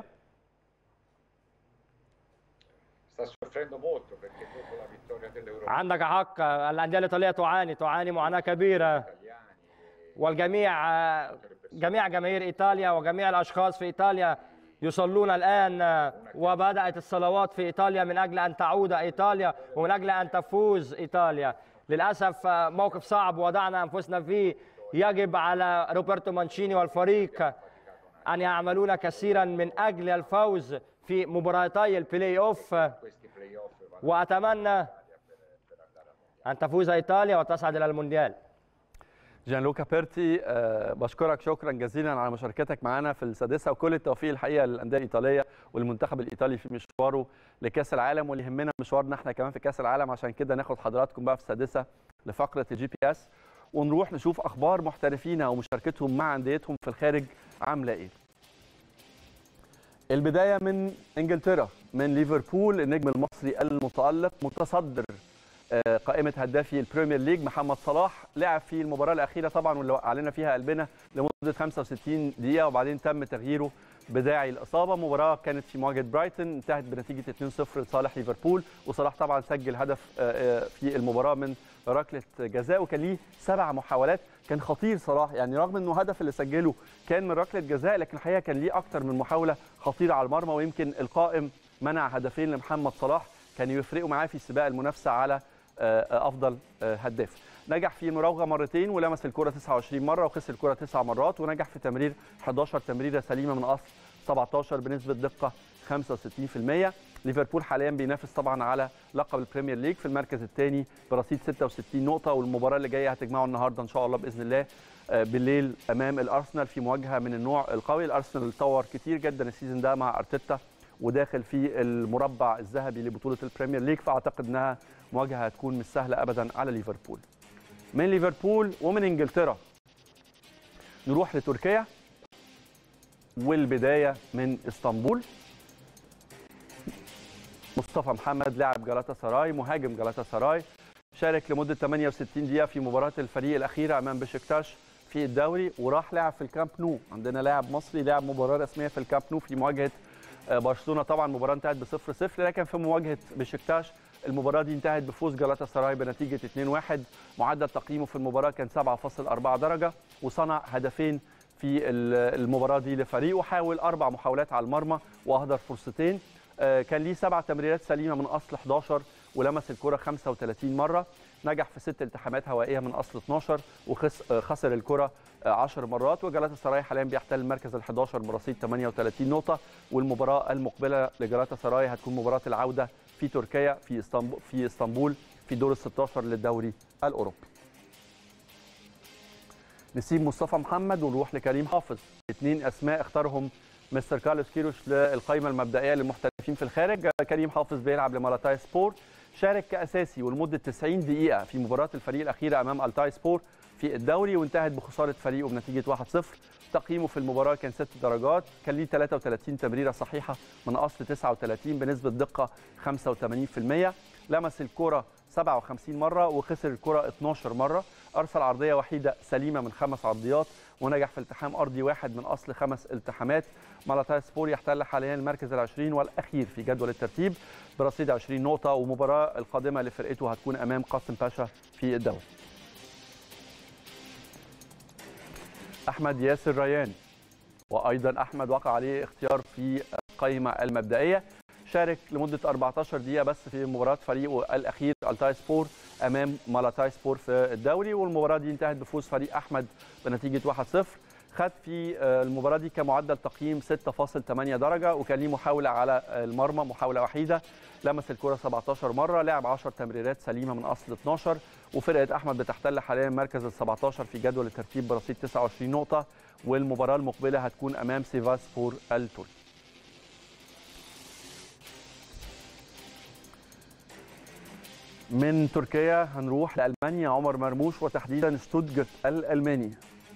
Speaker 3: sta soffrendo molto perché dopo la vittoria dell'Europa
Speaker 4: عندك حق الأندية الإيطالية تعاني تعاني معاناة كبيرة
Speaker 3: italiani
Speaker 4: والجميع جميع جماهير ايطاليا وجميع الاشخاص في ايطاليا يصلون الان وبدات الصلوات في ايطاليا من اجل ان تعود ايطاليا ومن اجل ان تفوز ايطاليا للاسف موقف صعب وضعنا انفسنا فيه يجب على روبرتو مانشيني والفريق ان يعملون كثيرا من اجل الفوز في مباراتي البلاي اوف
Speaker 3: questi playoff vanno
Speaker 4: واتمنى ان تفوز ايطاليا وتصعد الى المونديال
Speaker 1: جانلوكا بيرتي آه، بشكرك شكرا جزيلا على مشاركتك معنا في السادسه وكل التوفيق الحقيقه للانديه الايطاليه والمنتخب الايطالي في مشواره لكاس العالم واللي يهمنا مشوارنا احنا كمان في كاس العالم عشان كده ناخد حضراتكم بقى في السادسه لفقره الجي بي اس ونروح نشوف اخبار محترفينا ومشاركتهم مع انديتهم في الخارج عامله ايه البدايه من انجلترا من ليفربول النجم المصري المتالق متصدر آه، قائمه هدافي البريمير ليج محمد صلاح لعب في المباراه الاخيره طبعا واللي وقع فيها قلبنا لمده 65 دقيقه وبعدين تم تغييره بداعي الاصابه مباراه كانت في مواجهه برايتون انتهت بنتيجه 2-0 لصالح ليفربول وصلاح طبعا سجل هدف آه، آه، في المباراه من ركله جزاء وكان ليه سبع محاولات كان خطير صلاح يعني رغم انه هدف اللي سجله كان من ركله جزاء لكن الحقيقه كان ليه اكتر من محاوله خطيره على المرمى ويمكن القائم منع هدفين لمحمد صلاح كانوا يفرقوا معاه في سباق المنافسه على آه، افضل آه، هداف نجح في مراوغه مرتين ولمس الكره 29 مره وخسر الكره تسع مرات ونجح في تمرير 11 تمريره سليمه من اصل 17 بنسبه دقه 65% ليفربول حاليا بينافس طبعا على لقب البريمير ليج في المركز الثاني برصيد 66 نقطه والمباراه اللي جايه هتجمعه النهارده ان شاء الله باذن الله آه، بالليل امام الارسنال في مواجهه من النوع القوي الارسنال اتطور كتير جدا السيزون ده مع ارتيتا وداخل في المربع الذهبي لبطوله البريمير ليج فاعتقد انها مواجهه هتكون مش سهله ابدا على ليفربول من ليفربول ومن انجلترا نروح لتركيا والبدايه من اسطنبول مصطفى محمد لاعب جلاتا سراي مهاجم جلاتا سراي شارك لمده 68 دقيقه في مباراه الفريق الاخيره امام بشكتاش في الدوري وراح لعب في الكامب نو عندنا لاعب مصري لعب مباراه رسميه في الكامب نو في مواجهه آه، برشلونه طبعا المباراه انتهت ب 0 0 لكن في مواجهه بشكتاش المباراه دي انتهت بفوز جلاتا سراي بنتيجه 2-1 معدل تقييمه في المباراه كان 7.4 درجه وصنع هدفين في ال- المباراه دي لفريقه حاول اربع محاولات على المرمى واهدر فرصتين آه، كان ليه سبع تمريرات سليمه من اصل 11 ولمس الكره 35 مره نجح في ست التحامات هوائيه من اصل 12 وخسر الكره آه، 10 مرات وجلاتا سراي حاليا بيحتل المركز ال 11 برصيد 38 نقطه والمباراه المقبله لجلاتا سراي هتكون مباراه العوده في تركيا في اسطنبول في اسطنبول في دور ال 16 للدوري الاوروبي نسيب مصطفى محمد ونروح لكريم حافظ اثنين اسماء اختارهم مستر كارلوس كيروش للقائمه المبدئيه للمحترفين في الخارج كريم حافظ بيلعب لمالاتاي سبور شارك كاساسي ولمده 90 دقيقه في مباراه الفريق الاخيره امام التاي سبور في الدوري وانتهت بخساره فريقه بنتيجه 1-0 تقييمه في المباراه كان 6 درجات كان ليه 33 تمريره صحيحه من اصل 39 بنسبه دقه 85% لمس الكره 57 مره وخسر الكره 12 مره ارسل عرضيه وحيده سليمه من خمس عرضيات ونجح في التحام ارضي واحد من اصل خمس التحامات مالاتاي سبور يحتل حاليا المركز العشرين والاخير في جدول الترتيب برصيد 20 نقطه والمباراه القادمه لفرقته هتكون امام قاسم باشا في الدوري احمد ياسر ريان وايضا احمد وقع عليه اختيار في القائمه المبدئيه شارك لمده 14 دقيقه بس في مباراه فريقه الاخير التاي سبور امام مالاتاي سبور في الدوري والمباراه دي انتهت بفوز فريق احمد بنتيجه 1-0 خد في آه، المباراه دي كمعدل تقييم 6.8 درجه وكان ليه محاوله على المرمى محاوله وحيده لمس الكره 17 مره لعب 10 تمريرات سليمه من اصل 12 وفرقه احمد بتحتل حاليا المركز ال 17 في جدول الترتيب برصيد 29 نقطه والمباراه المقبله هتكون امام سيفاسبور التركي من تركيا هنروح لألمانيا عمر مرموش وتحديدا شتوتجارت الألماني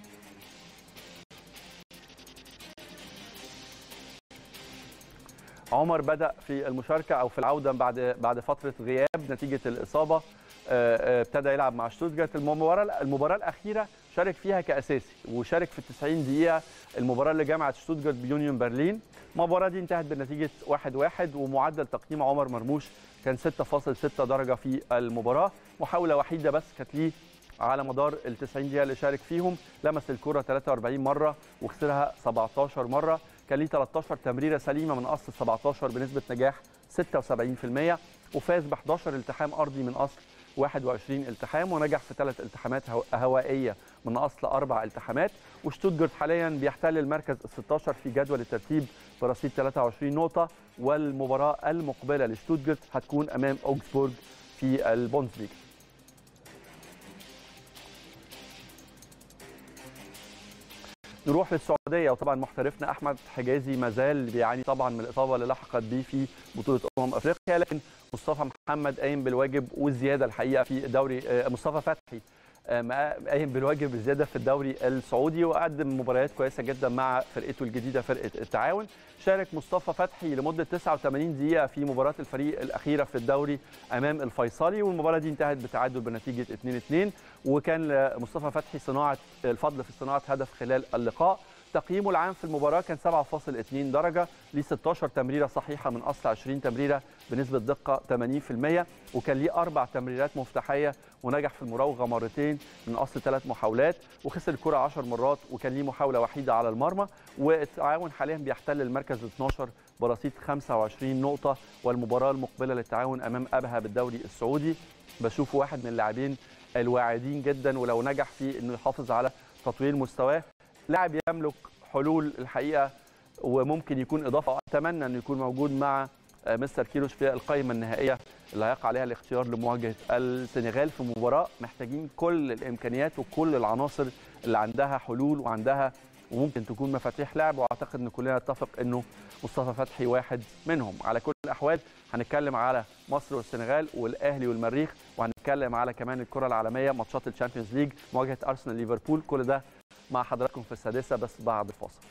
Speaker 1: عمر بدأ في المشاركة أو في العودة بعد بعد فترة غياب نتيجة الإصابة آه، آه، ابتدى يلعب مع شتوتجارت المباراة المباراة الأخيرة شارك فيها كأساسي وشارك في 90 دقيقة المباراة اللي جمعت شتوتجارت بيونيون برلين المباراة دي انتهت بنتيجة 1-1 ومعدل تقييم عمر مرموش كان 6.6 درجة في المباراة محاولة وحيدة بس كانت ليه على مدار ال 90 دقيقة اللي شارك فيهم لمس الكرة 43 مرة وخسرها 17 مرة كان ليه 13 تمريرة سليمة من أصل 17 بنسبة نجاح 76% وفاز ب 11 التحام أرضي من أصل 21 التحام ونجح في ثلاث التحامات هو- هوائية من أصل أربع التحامات وشتوتجارت حاليا بيحتل المركز ال 16 في جدول الترتيب برصيد 23 نقطة والمباراة المقبلة لشتوتجارت هتكون أمام أوكسبورغ في البوندسليغا نروح للسعوديه وطبعا محترفنا احمد حجازي ما زال بيعاني طبعا من الاصابه اللي لحقت بيه في بطوله امم افريقيا لكن مصطفى محمد قايم بالواجب والزياده الحقيقه في الدوري آه، مصطفى فتحي آه، ما- قايم بالواجب بزياده في الدوري السعودي وقدم مباريات كويسه جدا مع فرقته الجديده فرقه التعاون شارك مصطفى فتحي لمده 89 دقيقه في مباراه الفريق الاخيره في الدوري امام الفيصلي والمباراه دي انتهت بتعادل بنتيجه 2-2 وكان لمصطفى فتحي صناعه الفضل في صناعه هدف خلال اللقاء تقييمه العام في المباراه كان 7.2 درجه ليه 16 تمريره صحيحه من اصل 20 تمريره بنسبه دقه 80% وكان ليه اربع تمريرات مفتاحيه ونجح في المراوغه مرتين من اصل ثلاث محاولات وخسر الكره 10 مرات وكان ليه محاوله وحيده على المرمى والتعاون حاليا بيحتل المركز 12 برصيد 25 نقطه والمباراه المقبله للتعاون امام ابها بالدوري السعودي بشوفه واحد من اللاعبين الواعدين جدا ولو نجح في انه يحافظ على تطوير مستواه لاعب يملك حلول الحقيقه وممكن يكون اضافه اتمنى انه يكون موجود مع آه، مستر كيروش في القائمه النهائيه اللي هيقع عليها الاختيار لمواجهه السنغال في مباراه محتاجين كل الامكانيات وكل العناصر اللي عندها حلول وعندها وممكن تكون مفاتيح لعب واعتقد ان كلنا نتفق انه مصطفى فتحي واحد منهم على كل الاحوال هنتكلم على مصر والسنغال والاهلي والمريخ وهنتكلم على كمان الكره العالميه ماتشات الشامبيونز ليج مواجهه ارسنال ليفربول كل ده مع حضراتكم في السادسه بس بعد الفاصل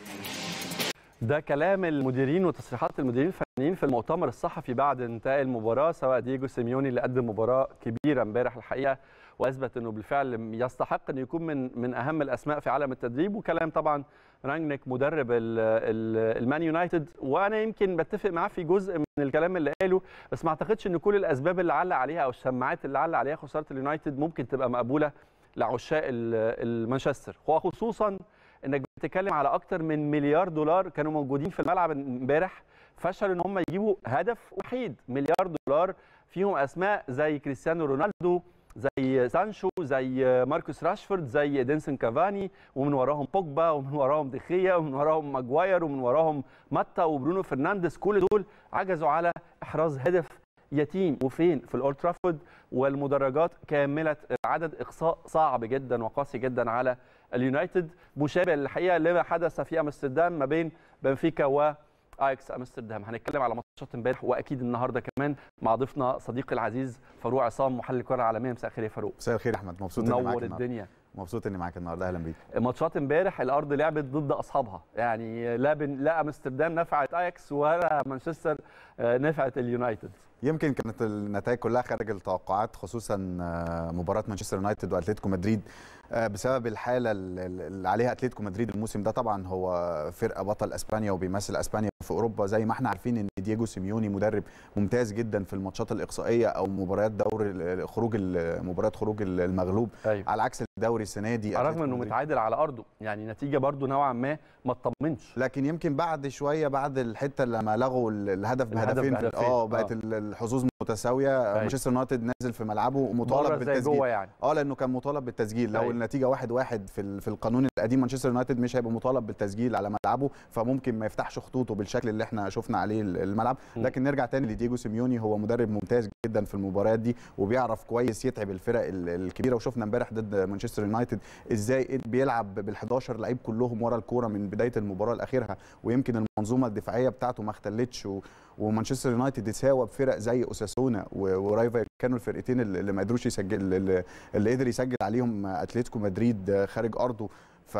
Speaker 1: ده كلام المديرين وتصريحات المديرين الفنيين في المؤتمر الصحفي بعد انتهاء المباراه سواء دييجو سيميوني اللي قدم مباراه كبيره امبارح الحقيقه واثبت انه بالفعل يستحق انه يكون من من اهم الاسماء في عالم التدريب وكلام طبعا رانجنيك مدرب ال- ال- المان يونايتد وانا يمكن بتفق معاه في جزء من الكلام اللي قاله بس ما اعتقدش ان كل الاسباب اللي علق عليها او الشماعات اللي علق عليها خساره اليونايتد ممكن تبقى مقبوله لعشاق ال- المانشستر وخصوصا انك بتتكلم على اكتر من مليار دولار كانوا موجودين في الملعب امبارح فشلوا ان هم يجيبوا هدف وحيد مليار دولار فيهم اسماء زي كريستيانو رونالدو زي سانشو زي ماركوس راشفورد زي دينسون كافاني ومن وراهم بوجبا ومن وراهم دخيا ومن وراهم ماجواير ومن وراهم ماتا وبرونو فرنانديز كل دول عجزوا على احراز هدف يتيم وفين في الاولد ترافورد والمدرجات كامله عدد اقصاء صعب جدا وقاسي جدا على اليونايتد مشابه الحقيقه لما حدث في امستردام ما بين بنفيكا و اياكس امستردام هنتكلم على ماتشات امبارح واكيد النهارده كمان مع ضيفنا صديقي العزيز فاروق عصام محلل الكره العالميه مساء الخير يا فاروق
Speaker 5: مساء الخير يا احمد مبسوط اني معاك
Speaker 1: نور
Speaker 5: النهارده
Speaker 1: الدنيا
Speaker 5: مبسوط اني معاك النهارده اهلا بيك
Speaker 1: ماتشات امبارح الارض لعبت ضد اصحابها يعني لا بن... لا امستردام نفعت اياكس ولا مانشستر آه، نفعت اليونايتد
Speaker 5: يمكن كانت النتائج كلها خارج التوقعات خصوصا آه، مباراه مانشستر يونايتد واتلتيكو مدريد آه، بسبب الحاله ال- ال- اللي عليها اتلتيكو مدريد الموسم ده طبعا هو فرقه بطل اسبانيا وبيمثل اسبانيا في اوروبا زي ما احنا عارفين ان دييجو سيميوني مدرب ممتاز جدا في الماتشات الاقصائيه او مباريات دور ال- خروج ال- مباريات خروج ال- المغلوب
Speaker 1: ايوه
Speaker 5: على عكس الدوري السنه دي
Speaker 1: رغم
Speaker 5: أتلتيكو
Speaker 1: انه
Speaker 5: مدريد
Speaker 1: متعادل على ارضه يعني نتيجه برضو نوعا ما ما تطمنش
Speaker 5: لكن يمكن بعد شويه بعد الحته لما لغوا ال- الهدف
Speaker 1: الهدف
Speaker 5: بهدفين في-
Speaker 1: بهدفين،
Speaker 5: اه بقت
Speaker 1: آه.
Speaker 5: ال- الحظوظ متساويه
Speaker 1: أيوة.
Speaker 5: مانشستر يونايتد نازل في ملعبه
Speaker 1: بره
Speaker 5: مطالب
Speaker 1: زي
Speaker 5: بالتسجيل
Speaker 1: جوه يعني
Speaker 5: اه لانه كان مطالب بالتسجيل لو
Speaker 1: أيوة.
Speaker 5: النتيجه واحد واحد في ال- في القانون القديم مانشستر يونايتد مش هيبقى مطالب بالتسجيل على ملعبه فممكن ما يفتحش خطوطه بالشكل اللي احنا شفنا عليه ال- الملعب
Speaker 1: م.
Speaker 5: لكن نرجع تاني لدييجو سيميوني هو مدرب ممتاز جدا في المباريات دي وبيعرف كويس يتعب الفرق ال- الكبيره وشفنا امبارح ضد مانشستر يونايتد ازاي بيلعب بال11 لعيب كلهم ورا الكوره من بدايه المباراه لاخرها ويمكن المنظومه الدفاعيه بتاعته ما اختلتش و... ومانشستر يونايتد يتساوى بفرق زي اوساسونا و- ورايفا كانوا الفرقتين اللي اللي ما قدروش يسجل اللي, اللي قدر يسجل عليهم اتلتيكو مدريد خارج ارضه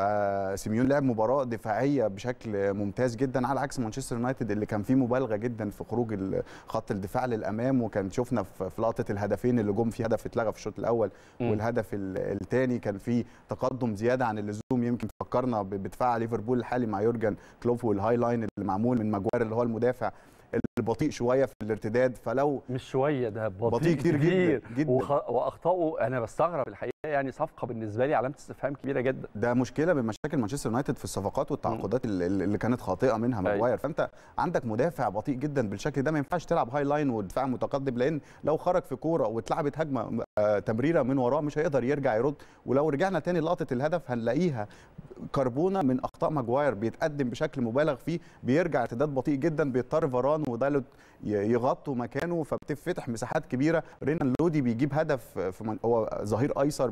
Speaker 5: فسيميون لعب مباراه دفاعيه بشكل ممتاز جدا على عكس مانشستر يونايتد اللي كان فيه مبالغه جدا في خروج ال- خط الدفاع للامام وكان شفنا في في لقطه الهدفين اللي جم في هدف اتلغى في الشوط الاول
Speaker 1: مم.
Speaker 5: والهدف الثاني كان فيه تقدم زياده عن اللزوم يمكن فكرنا ب- بدفاع ليفربول الحالي مع يورجن كلوب والهاي لاين اللي معمول من ماجوار اللي هو المدافع البطيء شويه في الارتداد فلو
Speaker 1: مش شويه ده بطيء,
Speaker 5: بطيء كتير جدا جدا
Speaker 1: وخ... واخطائه انا بستغرب الحقيقه يعني صفقه بالنسبه لي علامه استفهام كبيره جدا
Speaker 5: ده مشكله من مشاكل مانشستر يونايتد في الصفقات والتعاقدات اللي اللي كانت خاطئه منها
Speaker 1: أيوة.
Speaker 5: ماجواير فانت عندك مدافع بطيء جدا بالشكل ده ما ينفعش تلعب هاي لاين ودفاع متقدم لان لو خرج في كوره واتلعبت هجمه آه، تمريره من وراه مش هيقدر يرجع يرد ولو رجعنا تاني لقطه الهدف هنلاقيها كربونه من اخطاء ماجواير بيتقدم بشكل مبالغ فيه بيرجع ارتداد بطيء جدا بيضطر فاران ودالوت ي- يغطوا مكانه فبتفتح مساحات كبيره رينان لودي بيجيب هدف في من... هو ظهير ايسر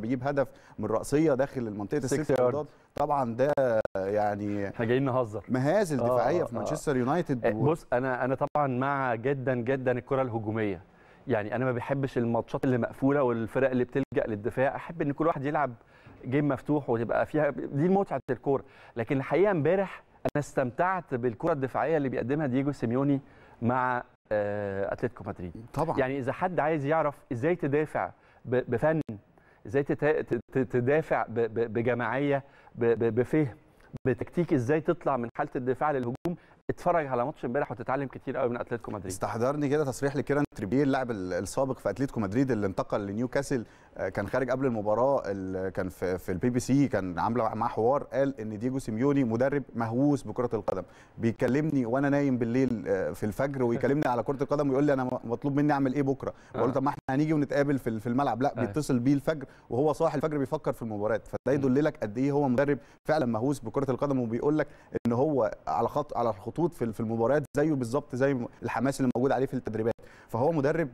Speaker 5: بيجيب هدف من راسيه داخل المنطقه
Speaker 1: Six
Speaker 5: الست
Speaker 1: yard.
Speaker 5: ياردات طبعا ده يعني
Speaker 1: احنا جايين نهزر
Speaker 5: مهازل
Speaker 1: آه،
Speaker 5: دفاعيه
Speaker 1: آه،
Speaker 5: في
Speaker 1: آه.
Speaker 5: مانشستر يونايتد و-
Speaker 1: بص انا انا طبعا مع جدا جدا الكره الهجوميه يعني انا ما بحبش الماتشات اللي مقفوله والفرق اللي بتلجا للدفاع احب ان كل واحد يلعب جيم مفتوح وتبقى فيها دي متعه الكوره لكن الحقيقه امبارح انا استمتعت بالكره الدفاعيه اللي بيقدمها دييجو سيميوني مع آه، اتلتيكو مدريد
Speaker 5: طبعا
Speaker 1: يعني اذا حد عايز يعرف ازاي تدافع ب- بفن ازاي تتا- ت- ت- تدافع ب- ب- بجماعيه ب- ب- بفهم بتكتيك ازاي تطلع من حاله الدفاع للهجوم اتفرج على ماتش امبارح وتتعلم كتير قوي من اتلتيكو مدريد
Speaker 5: استحضرني كده تصريح لكيران تريبيه اللاعب ال- السابق في اتلتيكو مدريد اللي انتقل لنيوكاسل آه، كان خارج قبل المباراه ال- كان في, في البي بي سي كان عامله معاه حوار قال ان دييجو سيميوني مدرب مهووس بكره القدم بيكلمني وانا نايم بالليل آه، في الفجر ويكلمني على كره القدم ويقول لي انا م- مطلوب مني اعمل ايه بكره بقول له طب ما احنا هنيجي ونتقابل في ال- في الملعب لا
Speaker 1: أيوة.
Speaker 5: بيتصل بيه الفجر وهو صاحي الفجر بيفكر في المباريات فده يدل لك قد ايه هو مدرب فعلا مهووس بكره القدم وبيقول لك ان هو على خط على الخطوط في في المباريات زيه بالظبط زي الحماس اللي موجود عليه في التدريبات فهو مدرب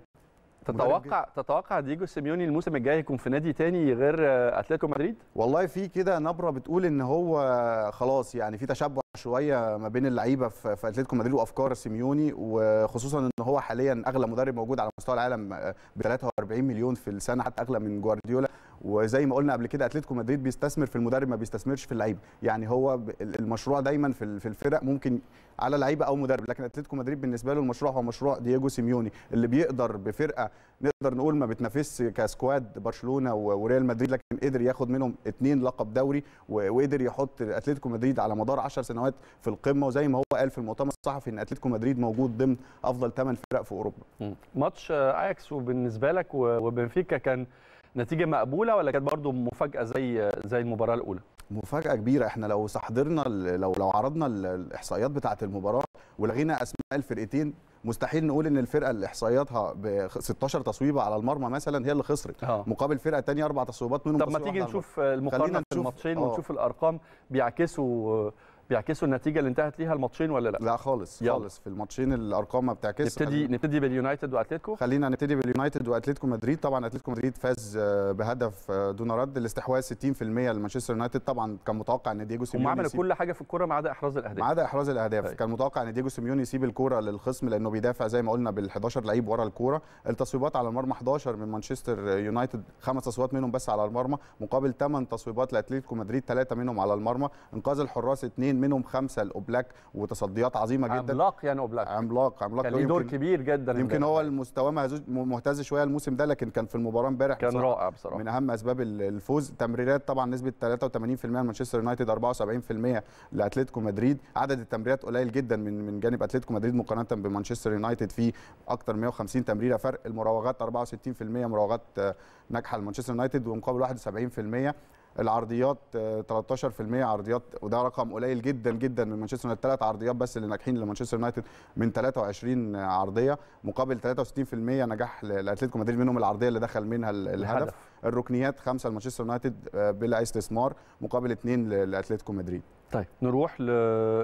Speaker 1: تتوقع تتوقع دييجو سيميوني الموسم الجاي يكون في نادي تاني غير آه، اتلتيكو مدريد
Speaker 5: والله في كده نبره بتقول ان هو خلاص يعني في تشبع شويه ما بين اللعيبه في في اتلتيكو مدريد وافكار سيميوني وخصوصا ان هو حاليا اغلى مدرب موجود على مستوى العالم ب 43 مليون في السنه حتى اغلى من جوارديولا وزي ما قلنا قبل كده اتلتيكو مدريد بيستثمر في المدرب ما بيستثمرش في اللعيبه يعني هو ب- المشروع دايما في ال- في الفرق ممكن على لعيبه او مدرب لكن اتلتيكو مدريد بالنسبه له المشروع هو مشروع دييجو سيميوني اللي بيقدر بفرقه نقدر نقول ما بتنافسش كسكواد برشلونه و- وريال مدريد لكن قدر ياخد منهم اتنين لقب دوري و- وقدر يحط اتلتيكو مدريد على مدار 10 سنوات في القمه وزي ما هو قال في المؤتمر الصحفي ان اتلتيكو مدريد موجود ضمن افضل 8 فرق في اوروبا
Speaker 1: ماتش آه، اياكس وبالنسبه لك و- وبنفيكا كان نتيجه مقبوله ولا كانت برضو مفاجاه زي زي المباراه الاولى
Speaker 5: مفاجاه كبيره احنا لو استحضرنا ال- لو لو عرضنا ال- الاحصائيات بتاعه المباراه ولغينا اسماء الفرقتين مستحيل نقول ان الفرقه اللي احصائياتها ب 16 تصويبه على المرمى مثلا هي اللي خسرت
Speaker 1: اه
Speaker 5: مقابل فرقه تانية اربع تصويبات منهم
Speaker 1: طب ما
Speaker 5: تصويبة
Speaker 1: تيجي
Speaker 5: واحدة على
Speaker 1: نشوف المقارنه
Speaker 5: خلينا
Speaker 1: في
Speaker 5: نشوف-
Speaker 1: الماتشين
Speaker 5: آه.
Speaker 1: ونشوف الارقام بيعكسوا بيعكسوا النتيجه اللي انتهت ليها الماتشين ولا لا
Speaker 5: المرمى. لا خالص
Speaker 1: يلا.
Speaker 5: خالص في الماتشين الارقام ما بتعكسش
Speaker 1: نبتدي نبتدي باليونايتد واتلتيكو
Speaker 5: خلينا نبتدي باليونايتد واتلتيكو مدريد طبعا اتلتيكو مدريد فاز آه، بهدف آه، دون رد الاستحواذ 60% لمانشستر يونايتد طبعا كان متوقع ان دييجو
Speaker 1: هم
Speaker 5: سيميوني
Speaker 1: عملوا
Speaker 5: يسيب-
Speaker 1: كل حاجه في الكوره ما عدا احراز الاهداف
Speaker 5: ما عدا احراز الاهداف
Speaker 1: طيب.
Speaker 5: كان متوقع ان دييجو سيميوني يسيب الكوره للخصم لانه بيدافع زي ما قلنا بال11 لعيب ورا الكوره التصويبات على المرمى 11 من مانشستر يونايتد خمس تصويبات منهم بس على المرمى مقابل 8 تصويبات لاتلتيكو مدريد ثلاثه منهم على المرمى انقاذ الحراس اثنين منهم خمسه لاوبلاك وتصديات عظيمه جدا
Speaker 1: عملاق يعني اوبلاك
Speaker 5: عملاق عملاق
Speaker 1: كان ليه دور
Speaker 5: يمكن-
Speaker 1: كبير جدا
Speaker 5: يمكن
Speaker 1: امبارح.
Speaker 5: هو المستوى مهزوز- مهتز شويه الموسم ده لكن كان في المباراه امبارح
Speaker 1: كان
Speaker 5: بصراحة
Speaker 1: رائع بصراحه
Speaker 5: من اهم اسباب ال- الفوز تمريرات طبعا نسبه 83% لمانشستر يونايتد 74% لاتلتيكو مدريد عدد التمريرات قليل جدا من من جانب اتلتيكو مدريد مقارنه بمانشستر يونايتد في اكتر 150 تمريره فرق المراوغات 64% مراوغات آه، ناجحه لمانشستر يونايتد ومقابل 71% العرضيات آه، 13% عرضيات وده رقم قليل جدا جدا من مانشستر يونايتد ثلاث عرضيات بس اللي ناجحين لمانشستر يونايتد من 23 عرضيه مقابل 63% نجاح لاتلتيكو مدريد منهم العرضيه اللي دخل منها ال- الهدف الركنيات خمسه لمانشستر يونايتد آه، بلا استثمار مقابل اثنين لاتلتيكو مدريد
Speaker 1: طيب نروح ل...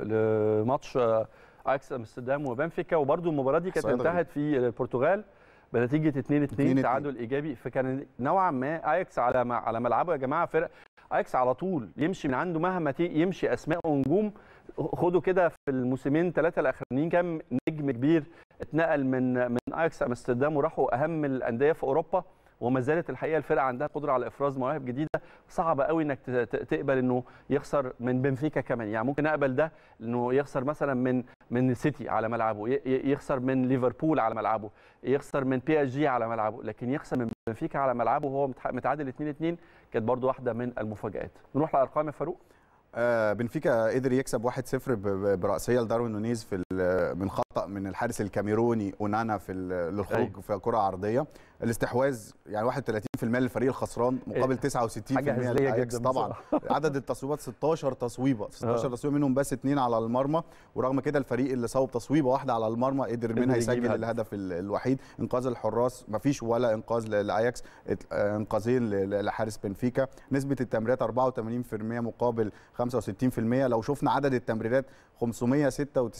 Speaker 1: لماتش آه، اياكس امستردام وبنفيكا وبرده المباراه دي كانت
Speaker 5: صعيد غريب.
Speaker 1: انتهت في البرتغال بنتيجه 2 2
Speaker 5: 2-2.
Speaker 1: تعادل ايجابي فكان نوعا ما اياكس على ما على ملعبه يا جماعه فرق اياكس على طول يمشي من عنده مهما تي- يمشي اسماء ونجوم خدوا كده في الموسمين ثلاثه الاخرانيين كام نجم كبير اتنقل من من اياكس امستردام وراحوا اهم الانديه في اوروبا وما زالت الحقيقه الفرقه عندها قدره على افراز مواهب جديده صعب قوي انك ت- ت- تقبل انه يخسر من بنفيكا كمان يعني ممكن اقبل ده انه يخسر مثلا من من سيتي على ملعبه ي- ي- يخسر من ليفربول على ملعبه يخسر من بي اس جي على ملعبه لكن يخسر من بنفيكا على ملعبه وهو متح- متعادل 2 2 كانت برضو واحده من المفاجات نروح لارقام يا فاروق
Speaker 5: آه، بنفيكا قدر يكسب 1-0 ب- ب- برأسية لداروين نونيز في ال- من خطأ من الحارس الكاميروني اونانا في ال- للخروج
Speaker 1: أيوة.
Speaker 5: في كرة عرضية الاستحواذ يعني 31% للفريق الخسران مقابل 69%
Speaker 1: حاجه هزليه
Speaker 5: للأياكس
Speaker 1: جدا
Speaker 5: طبعا
Speaker 1: بصراحة.
Speaker 5: عدد التصويبات 16 تصويبه 16
Speaker 1: آه.
Speaker 5: تصويبه منهم بس اثنين على المرمى ورغم كده الفريق اللي صوب تصويبه واحده على المرمى قدر منها
Speaker 1: يجيب
Speaker 5: يسجل
Speaker 1: هدف.
Speaker 5: الهدف ال- الوحيد انقاذ الحراس مفيش ولا انقاذ ل- لاياكس ات- آه، انقاذين ل- ل- لحارس بنفيكا نسبه التمريرات 84% مقابل 65% لو شفنا عدد التمريرات 596 تمريره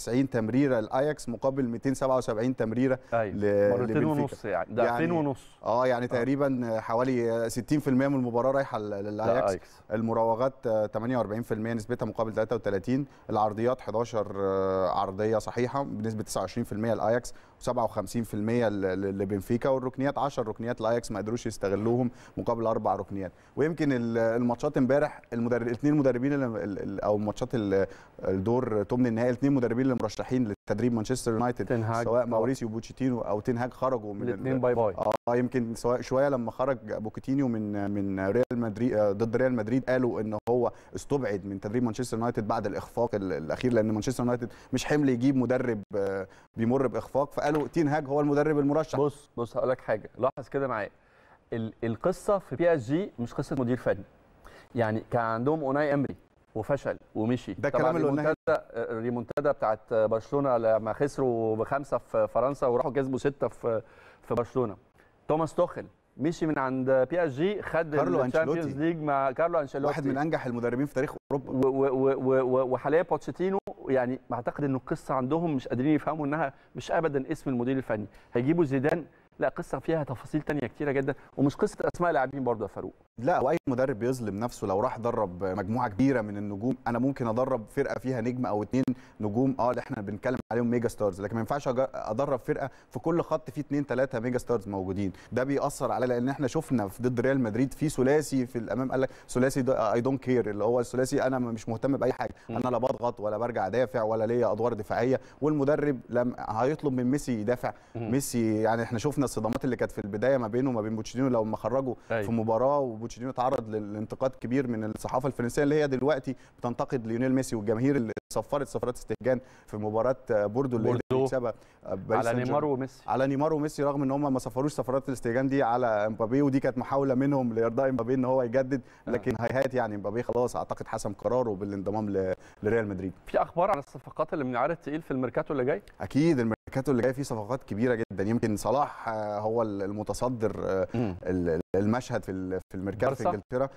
Speaker 5: تمريره لاياكس مقابل 277 تمريره
Speaker 1: ايوه
Speaker 5: ل-
Speaker 1: مرتين
Speaker 5: لبنفيكا.
Speaker 1: ونص يعني ده
Speaker 5: يعني
Speaker 1: 2 ونص
Speaker 5: اه يعني تقريبا حوالي 60% من المباراه رايحه لل- للاياكس
Speaker 1: ايكس
Speaker 5: المراوغات آه، 48% نسبتها مقابل 33 العرضيات 11 آه، عرضيه صحيحه بنسبه 29% الاياكس و57% ل- لبنفيكا والركنيات 10 ركنيات الاياكس ما قدروش يستغلوهم مقابل اربع ركنيات ويمكن ال- الماتشات امبارح المدرب الاثنين مدربين اللي- ال- ال- او ماتشات ال- الدور ثمن النهائي الاثنين مدربين اللي مرشحين لتدريب مانشستر يونايتد
Speaker 1: تنهاج
Speaker 5: سواء ماوريسيو بوتشيتينو او تنهاج خرجوا من ال-
Speaker 1: الاثنين باي باي
Speaker 5: اه يمكن سواء شويه لما خرج بوكيتينيو من من ريال مدريد آه، ضد ريال مدريد قالوا ان هو استبعد من تدريب مانشستر يونايتد بعد الاخفاق ال- الاخير لان مانشستر يونايتد مش حمل يجيب مدرب آه، بيمر باخفاق فقالوا تين هاج هو المدرب المرشح
Speaker 1: بص بص هقول لك حاجه لاحظ كده معايا ال- القصه في بي اس جي مش قصه مدير فني يعني كان عندهم اوناي امري وفشل ومشي
Speaker 5: ده
Speaker 1: طبعاً
Speaker 5: الكلام اللي قلناه.
Speaker 1: الريمونتادا الريمونتادا بتاعت برشلونه لما خسروا بخمسه في فرنسا وراحوا كسبوا سته في في برشلونه توماس توخل مشي من عند بي اس جي خد
Speaker 5: كارلو
Speaker 1: الشامبيونز
Speaker 5: أنشيلوتي.
Speaker 1: ليج مع كارلو انشيلوتي
Speaker 5: واحد من انجح المدربين في تاريخ اوروبا
Speaker 1: و- و- و- و- وحاليا بوتشيتينو يعني بعتقد ان القصه عندهم مش قادرين يفهموا انها مش ابدا اسم المدير الفني هيجيبوا زيدان لا قصه فيها تفاصيل تانية كتيره جدا ومش قصه اسماء لاعبين برضه يا فاروق
Speaker 5: لا واي مدرب بيظلم نفسه لو راح درب مجموعه كبيره من النجوم انا ممكن ادرب فرقه فيها نجم او اتنين نجوم اه اللي احنا بنتكلم عليهم ميجا ستارز لكن ما ينفعش أج- ادرب فرقه في كل خط فيه اتنين تلاته ميجا ستارز موجودين ده بيأثر على لان احنا شفنا في ضد ريال مدريد في ثلاثي في الامام قال لك ثلاثي اي دونت كير اللي هو الثلاثي انا مش مهتم باي حاجه انا لا بضغط ولا برجع دافع ولا ليا ادوار دفاعيه والمدرب لم هيطلب من ميسي يدافع ميسي يعني احنا شفنا الصدمات اللي كانت في البدايه ما بينه وما بين بوتشينيو لما خرجوا
Speaker 1: أيوة.
Speaker 5: في مباراه وبوتشينيو تعرض للانتقاد كبير من الصحافه الفرنسيه اللي هي دلوقتي بتنتقد ليونيل ميسي والجماهير اللي صفرت صفرات استهجان في مباراه بوردو اللي قدر
Speaker 1: بوردو.
Speaker 5: يكسبها باريس
Speaker 1: على
Speaker 5: سان
Speaker 1: نيمار
Speaker 5: جيرمان.
Speaker 1: وميسي
Speaker 5: على نيمار وميسي رغم ان هم ما صفروش صفرات الاستهجان دي على امبابي ودي كانت محاوله منهم لارضاء امبابي ان هو يجدد لكن هيهات يعني امبابي خلاص اعتقد حسم قراره بالانضمام ل- لريال مدريد
Speaker 1: في اخبار عن الصفقات اللي من عيار التقيل في الميركاتو اللي جاي
Speaker 5: اكيد الميركاتو اللي جاي فيه صفقات كبيره جدا يمكن صلاح آه، هو المتصدر آه، ال- المشهد في ال- في الميركاتو في
Speaker 1: بارسا؟
Speaker 5: انجلترا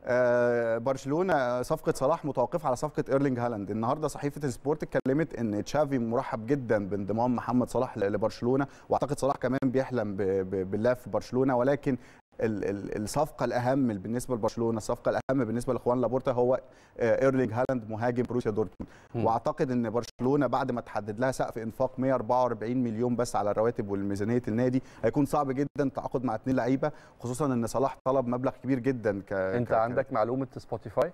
Speaker 5: آه، برشلونه صفقه صلاح متوقفه على صفقه ايرلينج هالاند النهارده صحيفه السبورت اتكلمت ان تشافي مرحب جدا بانضمام محمد صلاح ل- لبرشلونه واعتقد صلاح كمان بيحلم ب- ب- بالله في برشلونه ولكن ال- ال- الصفقه الاهم بالنسبه لبرشلونه الصفقه الاهم بالنسبه لاخوان لابورتا هو آه، ايرلينج هالاند مهاجم بروسيا دورتموند
Speaker 1: مم.
Speaker 5: واعتقد ان برشلونه بعد ما تحدد لها سقف انفاق 144 مليون بس على الرواتب والميزانيه النادي هيكون صعب جدا التعاقد مع اثنين لعيبه خصوصا ان صلاح طلب مبلغ كبير جدا ك
Speaker 1: انت
Speaker 5: ك-
Speaker 1: عندك معلومه سبوتيفاي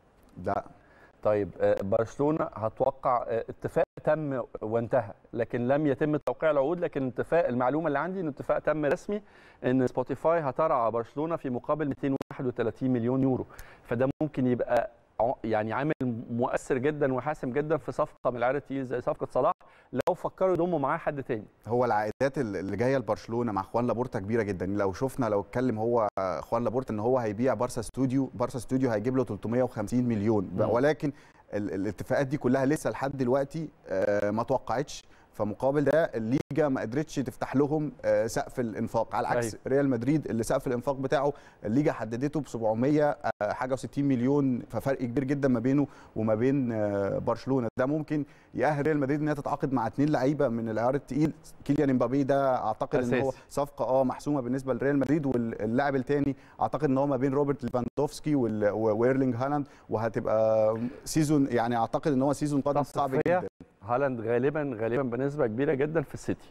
Speaker 5: لا
Speaker 1: طيب آه، برشلونه هتوقع آه، اتفاق تم وانتهى لكن لم يتم توقيع العقود لكن اتفاق المعلومه اللي عندي ان اتفاق تم رسمي ان سبوتيفاي هترعى برشلونه في مقابل 231 مليون يورو فده ممكن يبقى ع- يعني عامل مؤثر جدا وحاسم جدا في صفقه من العيار التقيل زي صفقه صلاح لو فكروا يضموا معاه حد تاني
Speaker 5: هو العائدات ال- اللي جايه لبرشلونه مع خوان لابورتا كبيره جدا لو شفنا لو اتكلم هو خوان لابورتا ان هو هيبيع بارسا استوديو بارسا استوديو هيجيب له 350 مليون
Speaker 1: مم.
Speaker 5: ولكن ال- الاتفاقات دي كلها لسه لحد دلوقتي آه، ما توقعتش فمقابل ده الليجا ما قدرتش تفتح لهم آه، سقف الانفاق على العكس
Speaker 1: أيوة.
Speaker 5: ريال مدريد اللي سقف الانفاق بتاعه الليجا حددته ب 700 آه، حاجه و60 مليون ففرق كبير جدا ما بينه وما بين آه، برشلونه ده ممكن يأهل ريال مدريد انها تتعاقد مع اثنين لعيبه من العيار التقيل كيليان امبابي ده اعتقد ان هو
Speaker 1: أساسي.
Speaker 5: صفقه اه محسومه بالنسبه لريال مدريد واللاعب الثاني اعتقد ان هو ما بين روبرت ليفاندوفسكي وال- وايرلينج هالاند وهتبقى سيزون يعني اعتقد ان هو سيزون قادم صعب
Speaker 1: تصفية.
Speaker 5: جدا
Speaker 1: هالاند غالبا غالبا بنسبه كبيره جدا في السيتي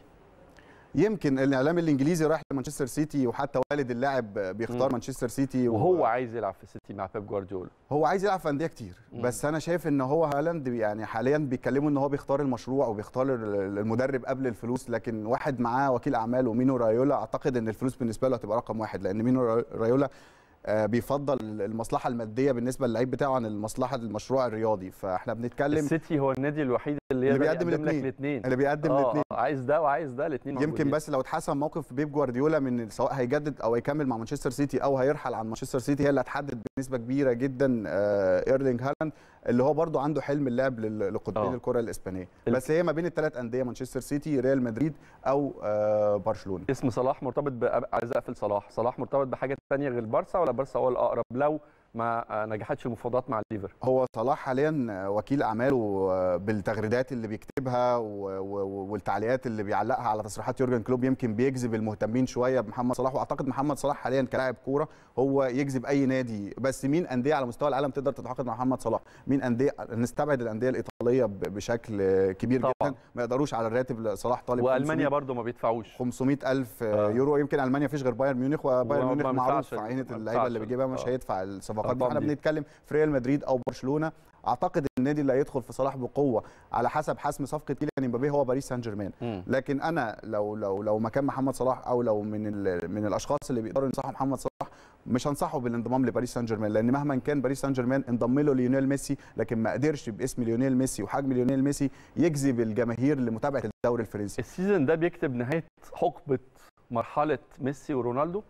Speaker 5: يمكن الاعلام الانجليزي رايح لمانشستر سيتي وحتى والد اللاعب بيختار
Speaker 1: مم.
Speaker 5: مانشستر سيتي
Speaker 1: وهو عايز يلعب في السيتي مع بيب جوارديولا
Speaker 5: هو عايز يلعب في انديه كتير
Speaker 1: مم.
Speaker 5: بس انا شايف ان هو هالاند يعني حاليا بيتكلموا ان هو بيختار المشروع وبيختار ال- المدرب قبل الفلوس لكن واحد معاه وكيل اعمال ومينو رايولا اعتقد ان الفلوس بالنسبه له هتبقى رقم واحد لان مينو را- رايولا آه، بيفضل المصلحه الماديه بالنسبه للعيب بتاعه عن المصلحه المشروع الرياضي فاحنا بنتكلم
Speaker 1: السيتي هو النادي الوحيد اللي,
Speaker 5: اللي
Speaker 1: يقدر
Speaker 5: بيقدم
Speaker 1: يقدم لك
Speaker 5: الاتنين.
Speaker 1: الاثنين
Speaker 5: اللي بيقدم الاثنين
Speaker 1: عايز ده وعايز ده الاثنين
Speaker 5: يمكن بس لو اتحسن موقف بيب جوارديولا من سواء هيجدد او هيكمل مع مانشستر سيتي او هيرحل عن مانشستر سيتي هي اللي هتحدد بنسبه كبيره جدا آه، ايرلينج هالاند اللي هو برضو عنده حلم اللعب لل- لقطبين
Speaker 1: آه.
Speaker 5: الكره الاسبانيه
Speaker 1: ال-
Speaker 5: بس هي ما بين الثلاث انديه مانشستر سيتي ريال مدريد او آه، برشلونه
Speaker 1: اسم صلاح مرتبط ب... عايز اقفل صلاح صلاح مرتبط بحاجه ثانيه غير بارسا ولا بارسا هو الاقرب لو ما آه، نجحتش المفاوضات مع الليفر
Speaker 5: هو صلاح حاليا وكيل اعماله بالتغريدات اللي بيكتبها و- و- والتعليقات اللي بيعلقها على تصريحات يورجن كلوب يمكن بيجذب المهتمين شويه بمحمد صلاح واعتقد محمد صلاح حاليا كلاعب كوره هو يجذب اي نادي بس مين انديه على مستوى العالم تقدر تتعاقد مع محمد صلاح مين انديه نستبعد الانديه الايطاليه ب- بشكل كبير
Speaker 1: طبعاً.
Speaker 5: جدا ما يقدروش على الراتب اللي صلاح طالب
Speaker 1: والمانيا
Speaker 5: 500
Speaker 1: برضو ما بيدفعوش
Speaker 5: 500 ألف
Speaker 1: آه.
Speaker 5: يورو يمكن ألمانيا مفيش غير بايرن ميونخ وبايرن
Speaker 1: وما
Speaker 5: ميونخ
Speaker 1: بيدفعش
Speaker 5: معروف
Speaker 1: ال-
Speaker 5: عينة
Speaker 1: ما
Speaker 5: اللعيبة اللي
Speaker 1: بيدفعش
Speaker 5: بيجيبها مش
Speaker 1: آه.
Speaker 5: هيدفع الصفقات دي
Speaker 1: الأرقام
Speaker 5: احنا
Speaker 1: دي.
Speaker 5: بنتكلم في ريال مدريد أو برشلونة أعتقد النادي اللي هيدخل في صلاح بقوة على حسب حسم صفقة كيليان امبابي هو باريس سان جيرمان
Speaker 1: مم.
Speaker 5: لكن أنا لو لو لو مكان محمد صلاح أو لو من ال- من الأشخاص اللي بيقدروا ينصحوا محمد صلاح مش هنصحه بالانضمام لباريس سان جيرمان لان مهما كان باريس سان جيرمان انضم له ليونيل ميسي لكن ما قدرش باسم ليونيل ميسي وحجم ليونيل ميسي يجذب الجماهير لمتابعه الدوري الفرنسي
Speaker 1: السيزون ده بيكتب نهايه حقبه مرحله ميسي ورونالدو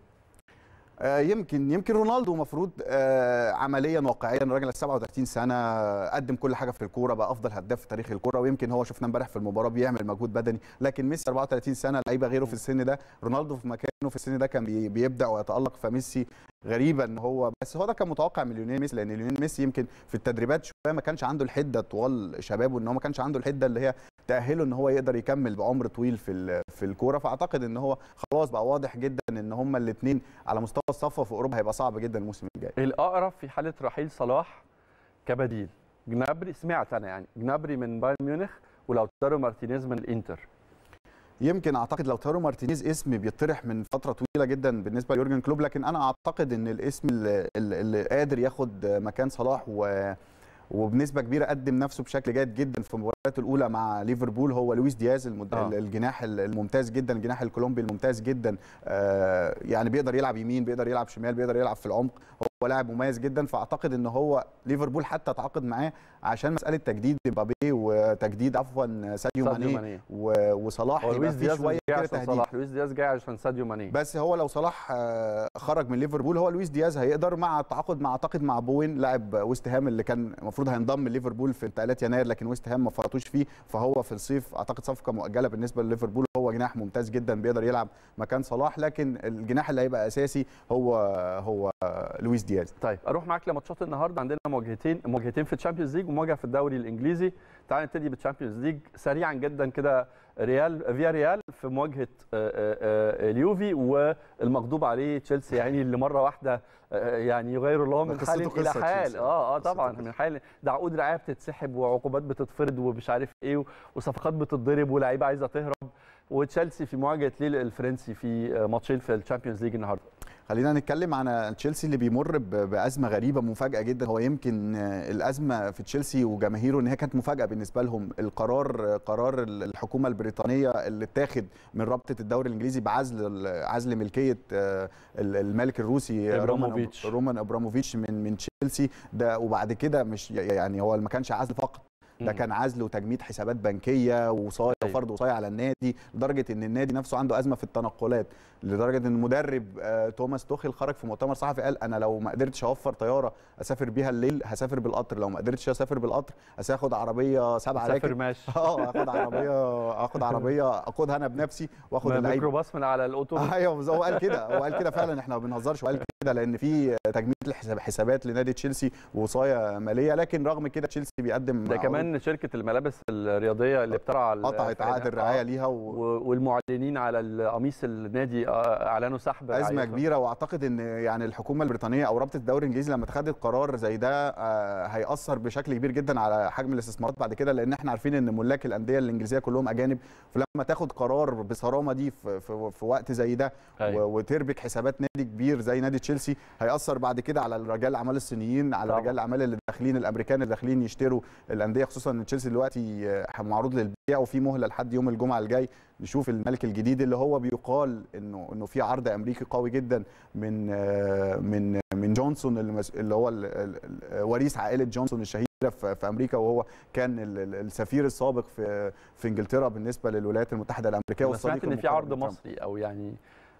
Speaker 5: آه، يمكن يمكن رونالدو المفروض عمليا واقعيا الراجل 37 سنه قدم كل حاجه في الكوره بقى افضل هداف في تاريخ الكوره ويمكن هو شفناه امبارح في المباراه بيعمل مجهود بدني لكن ميسي 34 سنه لعيبه غيره في السن ده رونالدو في مكانه في السن ده كان بي- بيبدع ويتالق فميسي غريبه ان هو بس هو ده كان متوقع من ليونيل ميسي لان ليونيل ميسي يمكن في التدريبات شويه ما كانش عنده الحده طوال شبابه ان هو ما كانش عنده الحده اللي هي تاهله ان هو يقدر يكمل بعمر طويل في ال- في الكوره فاعتقد ان هو خلاص بقى واضح جدا ان هما الاثنين على مستوى الصفوه في اوروبا هيبقى صعب جدا الموسم الجاي
Speaker 1: الاقرب في حاله رحيل صلاح كبديل جنابري سمعت انا يعني جنابري من بايرن ميونخ ولوتارو مارتينيز من الانتر
Speaker 5: يمكن اعتقد لو تارو مارتينيز اسم بيطرح من فتره طويله جدا بالنسبه ليورجن كلوب لكن انا اعتقد ان الاسم اللي, اللي قادر ياخد مكان صلاح و وبنسبه كبيره قدم نفسه بشكل جيد جدا في المباريات الاولى مع ليفربول هو لويس دياز المد...
Speaker 1: آه.
Speaker 5: الجناح الممتاز جدا الجناح الكولومبي الممتاز جدا آه يعني بيقدر يلعب يمين بيقدر يلعب شمال بيقدر يلعب في العمق هو لاعب مميز جدا فاعتقد ان هو ليفربول حتى تعاقد معاه عشان مساله تجديد مبابي وتجديد عفوا ساديو
Speaker 1: ساديو
Speaker 5: ماني
Speaker 1: ماني
Speaker 5: و- وصلاح
Speaker 1: هو
Speaker 5: يبقى
Speaker 1: لويس
Speaker 5: في
Speaker 1: دياز
Speaker 5: شويه
Speaker 1: مش جاي
Speaker 5: كده
Speaker 1: عشان
Speaker 5: تهديد
Speaker 1: صلاح لويس دياز جاي عشان ساديو ماني
Speaker 5: بس هو لو صلاح آه، خرج من ليفربول هو لويس دياز هيقدر مع التعاقد مع اعتقد مع بوين لاعب ويست هام اللي كان المفروض هينضم ليفربول في انتقالات يناير لكن ويست هام ما فرطوش فيه فهو في الصيف اعتقد صفقه مؤجله بالنسبه لليفربول هو جناح ممتاز جدا بيقدر يلعب مكان صلاح لكن الجناح اللي هيبقى اساسي هو هو لويس دياز
Speaker 1: طيب اروح معاك لماتشات النهارده عندنا مواجهتين مواجهتين في الشامبيونز ليج ومواجهه في الدوري الانجليزي تعال نبتدي بالشامبيونز ليج سريعا جدا كده ريال فيا ريال في مواجهه آه، آه، آه، اليوفي والمغضوب عليه تشيلسي يعني اللي مره واحده آه، يعني يغير الله من
Speaker 5: قصته
Speaker 1: حال الى
Speaker 5: قصة
Speaker 1: حال
Speaker 5: تشيلسي.
Speaker 1: اه اه
Speaker 5: قصته
Speaker 1: طبعا
Speaker 5: قصة.
Speaker 1: من حال ده عقود رعايه بتتسحب وعقوبات بتتفرض ومش عارف ايه و- وصفقات بتتضرب ولاعيبه عايزه تهرب وتشيلسي في مواجهه ليل الفرنسي في آه، ماتشين في الشامبيونز ليج النهارده
Speaker 5: خلينا نتكلم عن تشيلسي اللي بيمر ب- بازمه غريبه مفاجاه جدا هو يمكن آه، الازمه في تشيلسي وجماهيره ان هي كانت مفاجاه بالنسبه لهم القرار قرار الحكومه البريطانيه اللي اتاخد من رابطه الدوري الانجليزي بعزل عزل ملكيه آه، الملك الروسي رومان
Speaker 1: إبراموفيتش.
Speaker 5: رومان ابراموفيتش من من تشيلسي ده وبعد كده مش يعني هو ما كانش عزل فقط ده
Speaker 1: مم.
Speaker 5: كان عزل وتجميد حسابات بنكيه وصايا
Speaker 1: أيوة.
Speaker 5: وفرض وصايا على النادي لدرجه ان النادي نفسه عنده ازمه في التنقلات لدرجه ان المدرب آه، توماس توخيل خرج في مؤتمر صحفي قال انا لو ما قدرتش اوفر طياره اسافر بيها الليل هسافر بالقطر لو ما قدرتش اسافر بالقطر هاخد عربيه سبعه
Speaker 1: سافر
Speaker 5: راكب
Speaker 1: ماشي
Speaker 5: اه هاخد عربيه هاخد عربيه اقودها انا بنفسي واخد اللعيب
Speaker 1: ميكروباص من على الاوتوبيس
Speaker 5: ايوه بس هو قال كده هو قال كده فعلا احنا ما بنهزرش وقال كده لان في تجميد الحساب- حسابات لنادي تشيلسي ووصايا ماليه لكن رغم كده تشيلسي بيقدم
Speaker 1: ده كمان شركه الملابس الرياضيه اللي بترعى ال-
Speaker 5: قطعت عقد الرعايه ليها و...
Speaker 1: و- والمعلنين على القميص النادي آه، اعلنوا سحب
Speaker 5: ازمه
Speaker 1: رعايته.
Speaker 5: كبيره واعتقد ان يعني الحكومه البريطانيه او رابطه الدوري الانجليزي لما اتخذت قرار زي ده آه، هياثر بشكل كبير جدا على حجم الاستثمارات بعد كده لان احنا عارفين ان ملاك الانديه الانجليزيه كلهم اجانب فلما تاخد قرار بصرامه دي في, في, في وقت زي ده
Speaker 1: أيوة.
Speaker 5: و- وتربك حسابات نادي كبير زي نادي تشيلسي هياثر بعد كده على رجال الاعمال الصينيين على
Speaker 1: طبعا.
Speaker 5: رجال الاعمال اللي داخلين الامريكان اللي داخلين يشتروا الانديه خصوصا ان تشيلسي دلوقتي آه، معروض للبيع وفي مهله لحد يوم الجمعه الجاي نشوف الملك الجديد اللي هو بيقال انه انه في عرض امريكي قوي جدا من آه، من من جونسون اللي مس- اللي هو ال- ال- ال- وريث عائله جونسون الشهيره في في امريكا وهو كان ال- ال- السفير السابق في في انجلترا بالنسبه للولايات المتحده الامريكيه
Speaker 1: انا سمعت
Speaker 5: والصديق
Speaker 1: ان في
Speaker 5: المقرب
Speaker 1: عرض
Speaker 5: لترامب.
Speaker 1: مصري او يعني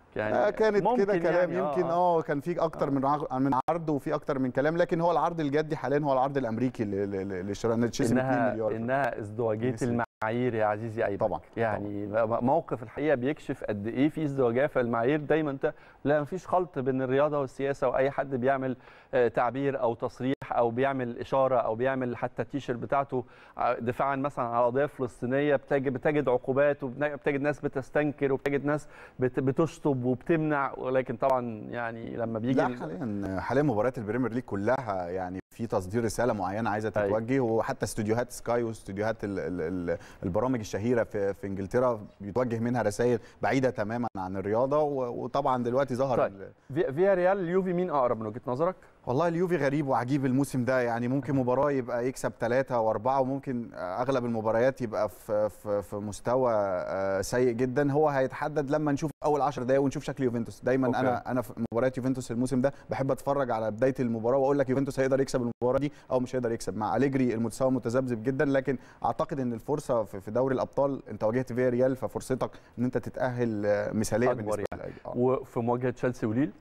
Speaker 1: يعني
Speaker 5: آه كانت
Speaker 1: ممكن
Speaker 5: كده كلام
Speaker 1: يعني
Speaker 5: يمكن اه كان في اكتر من عق- من عرض وفي اكتر من كلام لكن هو العرض الجدي حاليا هو العرض الامريكي ل- ل- ل- لشراء نادي تشيلسي ب 2
Speaker 1: انها
Speaker 5: مليار
Speaker 1: انها ازدواجيه
Speaker 5: بالنسبة-
Speaker 1: المعايير يا عزيزي ايمن
Speaker 5: طبعا
Speaker 1: يعني م- موقف الحقيقه بيكشف قد ايه في ازدواجيه في المعايير دايما انت لا مفيش خلط بين الرياضه والسياسه واي حد بيعمل آه، تعبير او تصريح او بيعمل اشاره او بيعمل حتى التيشيرت بتاعته ع- دفاعا مثلا على قضيه فلسطينيه بتجد بتجد عقوبات وبتجد ناس بتستنكر وبتجد ناس بت- بتشطب وبتمنع ولكن طبعا يعني لما بيجي
Speaker 5: لا
Speaker 1: ال-
Speaker 5: حاليا حاليا مباريات البريمير ليج كلها يعني في تصدير رساله معينه عايزه
Speaker 1: أيوة.
Speaker 5: تتوجه وحتى استوديوهات سكاي واستوديوهات ال- ال- ال- البرامج الشهيره في في انجلترا بيتوجه منها رسائل بعيده تماما عن الرياضه و- وطبعا دلوقتي ظهر
Speaker 1: طيب.
Speaker 5: ال-
Speaker 1: في- فيا ريال اليوفي مين اقرب من وجهه نظرك؟
Speaker 5: والله اليوفي غريب وعجيب الموسم ده يعني ممكن مباراه يبقى يكسب ثلاثة وأربعة وممكن أغلب المباريات يبقى في في في مستوى آه، سيء جدا هو هيتحدد لما نشوف أول 10 دقايق ونشوف شكل يوفنتوس دايما
Speaker 1: أوكي.
Speaker 5: أنا أنا في مباريات يوفنتوس الموسم ده بحب أتفرج على بداية المباراة وأقول لك يوفنتوس هيقدر يكسب المباراة دي أو مش هيقدر يكسب مع أليجري المستوى متذبذب جدا لكن أعتقد إن الفرصة في في دوري الأبطال أنت واجهت فيا ريال ففرصتك إن أنت تتأهل آه، مثالية
Speaker 1: أكبر
Speaker 5: بالنسبة
Speaker 1: يعني.
Speaker 5: لك آه.
Speaker 1: وفي مواجهه تشيلسي وليل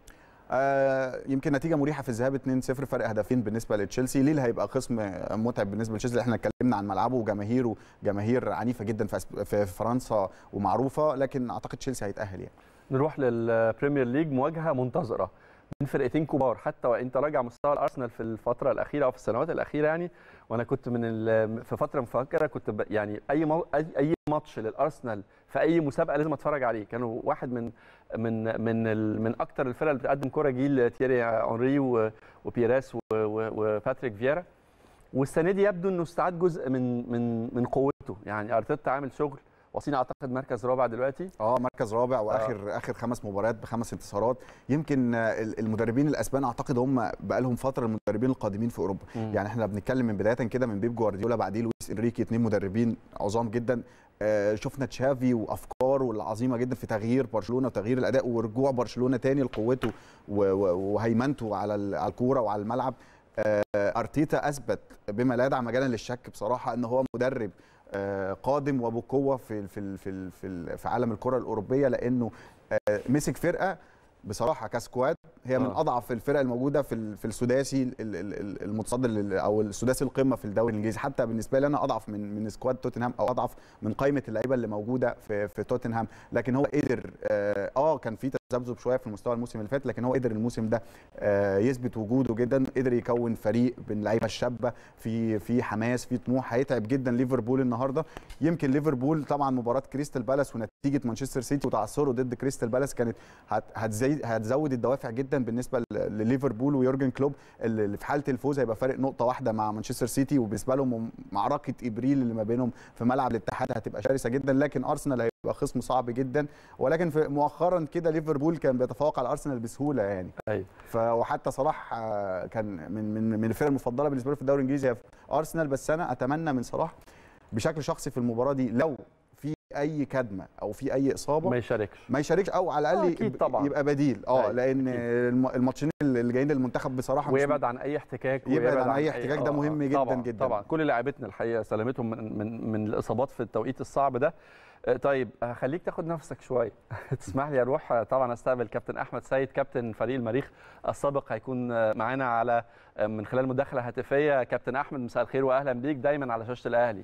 Speaker 5: آه يمكن نتيجه مريحه في الذهاب 2-0 فرق هدفين بالنسبه لتشيلسي ليل هيبقى خصم متعب بالنسبه لتشيلسي احنا اتكلمنا عن ملعبه وجماهيره جماهير عنيفه جدا في أسب- في فرنسا ومعروفه لكن اعتقد تشيلسي هيتاهل يعني
Speaker 1: نروح للبريمير ليج مواجهه منتظره من فرقتين كبار حتى وان تراجع مستوى الارسنال في الفتره الاخيره او في السنوات الاخيره يعني وانا كنت من ال- في فتره مفكره كنت ب- يعني اي مو- اي أي ماتش للارسنال في اي مسابقه لازم اتفرج عليه كانوا واحد من من من ال- من اكتر الفرق اللي بتقدم كره جيل تيري اونري و- وبيراس و- و- وباتريك فييرا والسنه دي يبدو انه استعاد جزء من من من قوته يعني ارتيتا عامل شغل واصلين اعتقد مركز رابع دلوقتي
Speaker 5: اه مركز رابع واخر اخر خمس مباريات بخمس انتصارات يمكن آه، ال- المدربين الاسبان اعتقد هم بقى لهم فتره المدربين القادمين في اوروبا
Speaker 1: مم.
Speaker 5: يعني احنا بنتكلم من بدايه كده من بيب جوارديولا بعديه لويس انريكي اثنين مدربين عظام جدا آه، شفنا تشافي وافكاره العظيمه جدا في تغيير برشلونه وتغيير الاداء ورجوع برشلونه تاني لقوته و- و- وهيمنته على ال- على الكوره وعلى الملعب آه، ارتيتا اثبت بما لا يدع مجالا للشك بصراحه ان هو مدرب آه، قادم وبقوه في ال- في ال- في ال- في ال- في عالم الكره الاوروبيه لانه آه، مسك فرقه بصراحه كسكواد هي من
Speaker 1: آه.
Speaker 5: اضعف الفرق الموجوده في ال- في السداسي ال- ال- ال- المتصدر لل- او السداسي القمه في الدوري الانجليزي حتى بالنسبه لي انا اضعف من من سكواد توتنهام او اضعف من قائمه اللعيبه اللي موجوده في في توتنهام لكن هو قدر اه آه، كان في تذبذب شويه في المستوى الموسم اللي فات لكن هو قدر الموسم ده آه، يثبت وجوده جدا قدر يكون فريق من اللعيبه الشابه في في حماس في طموح هيتعب جدا ليفربول النهارده يمكن ليفربول طبعا مباراه كريستال بالاس ونتيجه مانشستر سيتي وتعثره ضد كريستال بالاس كانت هت- هتزي- هتزود الدوافع جدا بالنسبه ل- لليفربول ويورجن كلوب اللي اللي في حاله الفوز هيبقى فارق نقطه واحده مع مانشستر سيتي وبالنسبه لهم معركه ابريل اللي ما بينهم في ملعب الاتحاد هتبقى شرسه جدا لكن ارسنال هيبقى خصم صعب جدا ولكن في مؤخرا كده ليفربول كان بيتفوق على ارسنال بسهوله يعني
Speaker 1: ايوه
Speaker 5: ف وحتى صلاح آه، كان من من من الفرق المفضله بالنسبه له في الدوري الانجليزي هي ارسنال بس انا اتمنى من صلاح بشكل شخصي في المباراه دي لو في اي كدمه او في اي اصابه
Speaker 1: ما يشاركش
Speaker 5: ما يشاركش او على
Speaker 1: آه،
Speaker 5: الاقل
Speaker 1: أكيد
Speaker 5: يب-
Speaker 1: طبعا.
Speaker 5: يبقى بديل اه
Speaker 1: أيوة،
Speaker 5: لان
Speaker 1: أكيد.
Speaker 5: الم- الماتشين اللي جايين للمنتخب بصراحه مش
Speaker 1: ويبعد عن اي احتكاك
Speaker 5: يبعد
Speaker 1: ويبعد
Speaker 5: عن أي احتكاك، ده مهم جداً
Speaker 1: طبعا
Speaker 5: جداً.
Speaker 1: طبعا كل لاعبتنا الحقيقه سلامتهم من من من الاصابات في التوقيت الصعب ده آه، طيب هخليك تاخد نفسك شويه تسمح لي اروح آه، طبعا استقبل كابتن احمد سيد كابتن فريق المريخ السابق هيكون آه، معانا على آه، من خلال مداخله هاتفيه كابتن احمد مساء الخير واهلا بيك دايما على شاشه الاهلي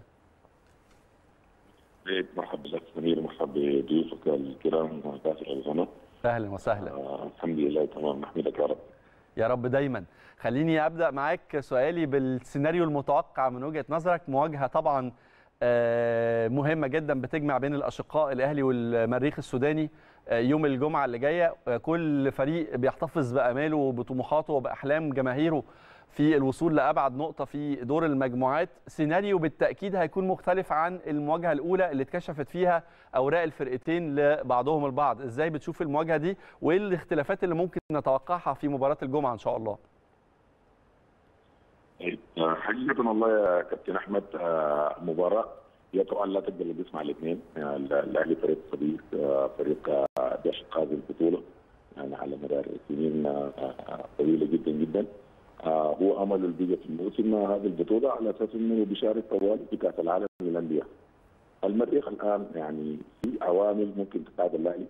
Speaker 6: عليك مرحبا بك سمير مرحبا بضيوفك الكرام كافر الغنى
Speaker 1: اهلا وسهلا
Speaker 6: آه الحمد لله تمام نحمدك يا رب
Speaker 1: يا رب دايما خليني ابدا معاك سؤالي بالسيناريو المتوقع من وجهه نظرك مواجهه طبعا آه، مهمه جدا بتجمع بين الاشقاء الاهلي والمريخ السوداني آه، يوم الجمعه اللي جايه آه، كل فريق بيحتفظ باماله وبطموحاته وباحلام جماهيره في الوصول لابعد نقطه في دور المجموعات سيناريو بالتاكيد هيكون مختلف عن المواجهه الاولى اللي اتكشفت فيها اوراق الفرقتين لبعضهم البعض ازاي بتشوف المواجهه دي وايه الاختلافات اللي ممكن نتوقعها في مباراه الجمعه ان شاء الله
Speaker 6: آه، حقيقة والله يا كابتن أحمد آه، مباراة هي طبعا لا تقدر القسم على الاثنين يعني الأهلي فريق صديق آه، فريق آه، بيعشق هذه البطولة يعني على مدار سنين آه، آه، طويلة جدا جدا آه، هو أمل البيجا في الموسم آه، هذه البطولة على أساس أنه بيشارك طوال في كأس العالم للأندية المريخ الآن يعني في عوامل ممكن تساعد الأهلي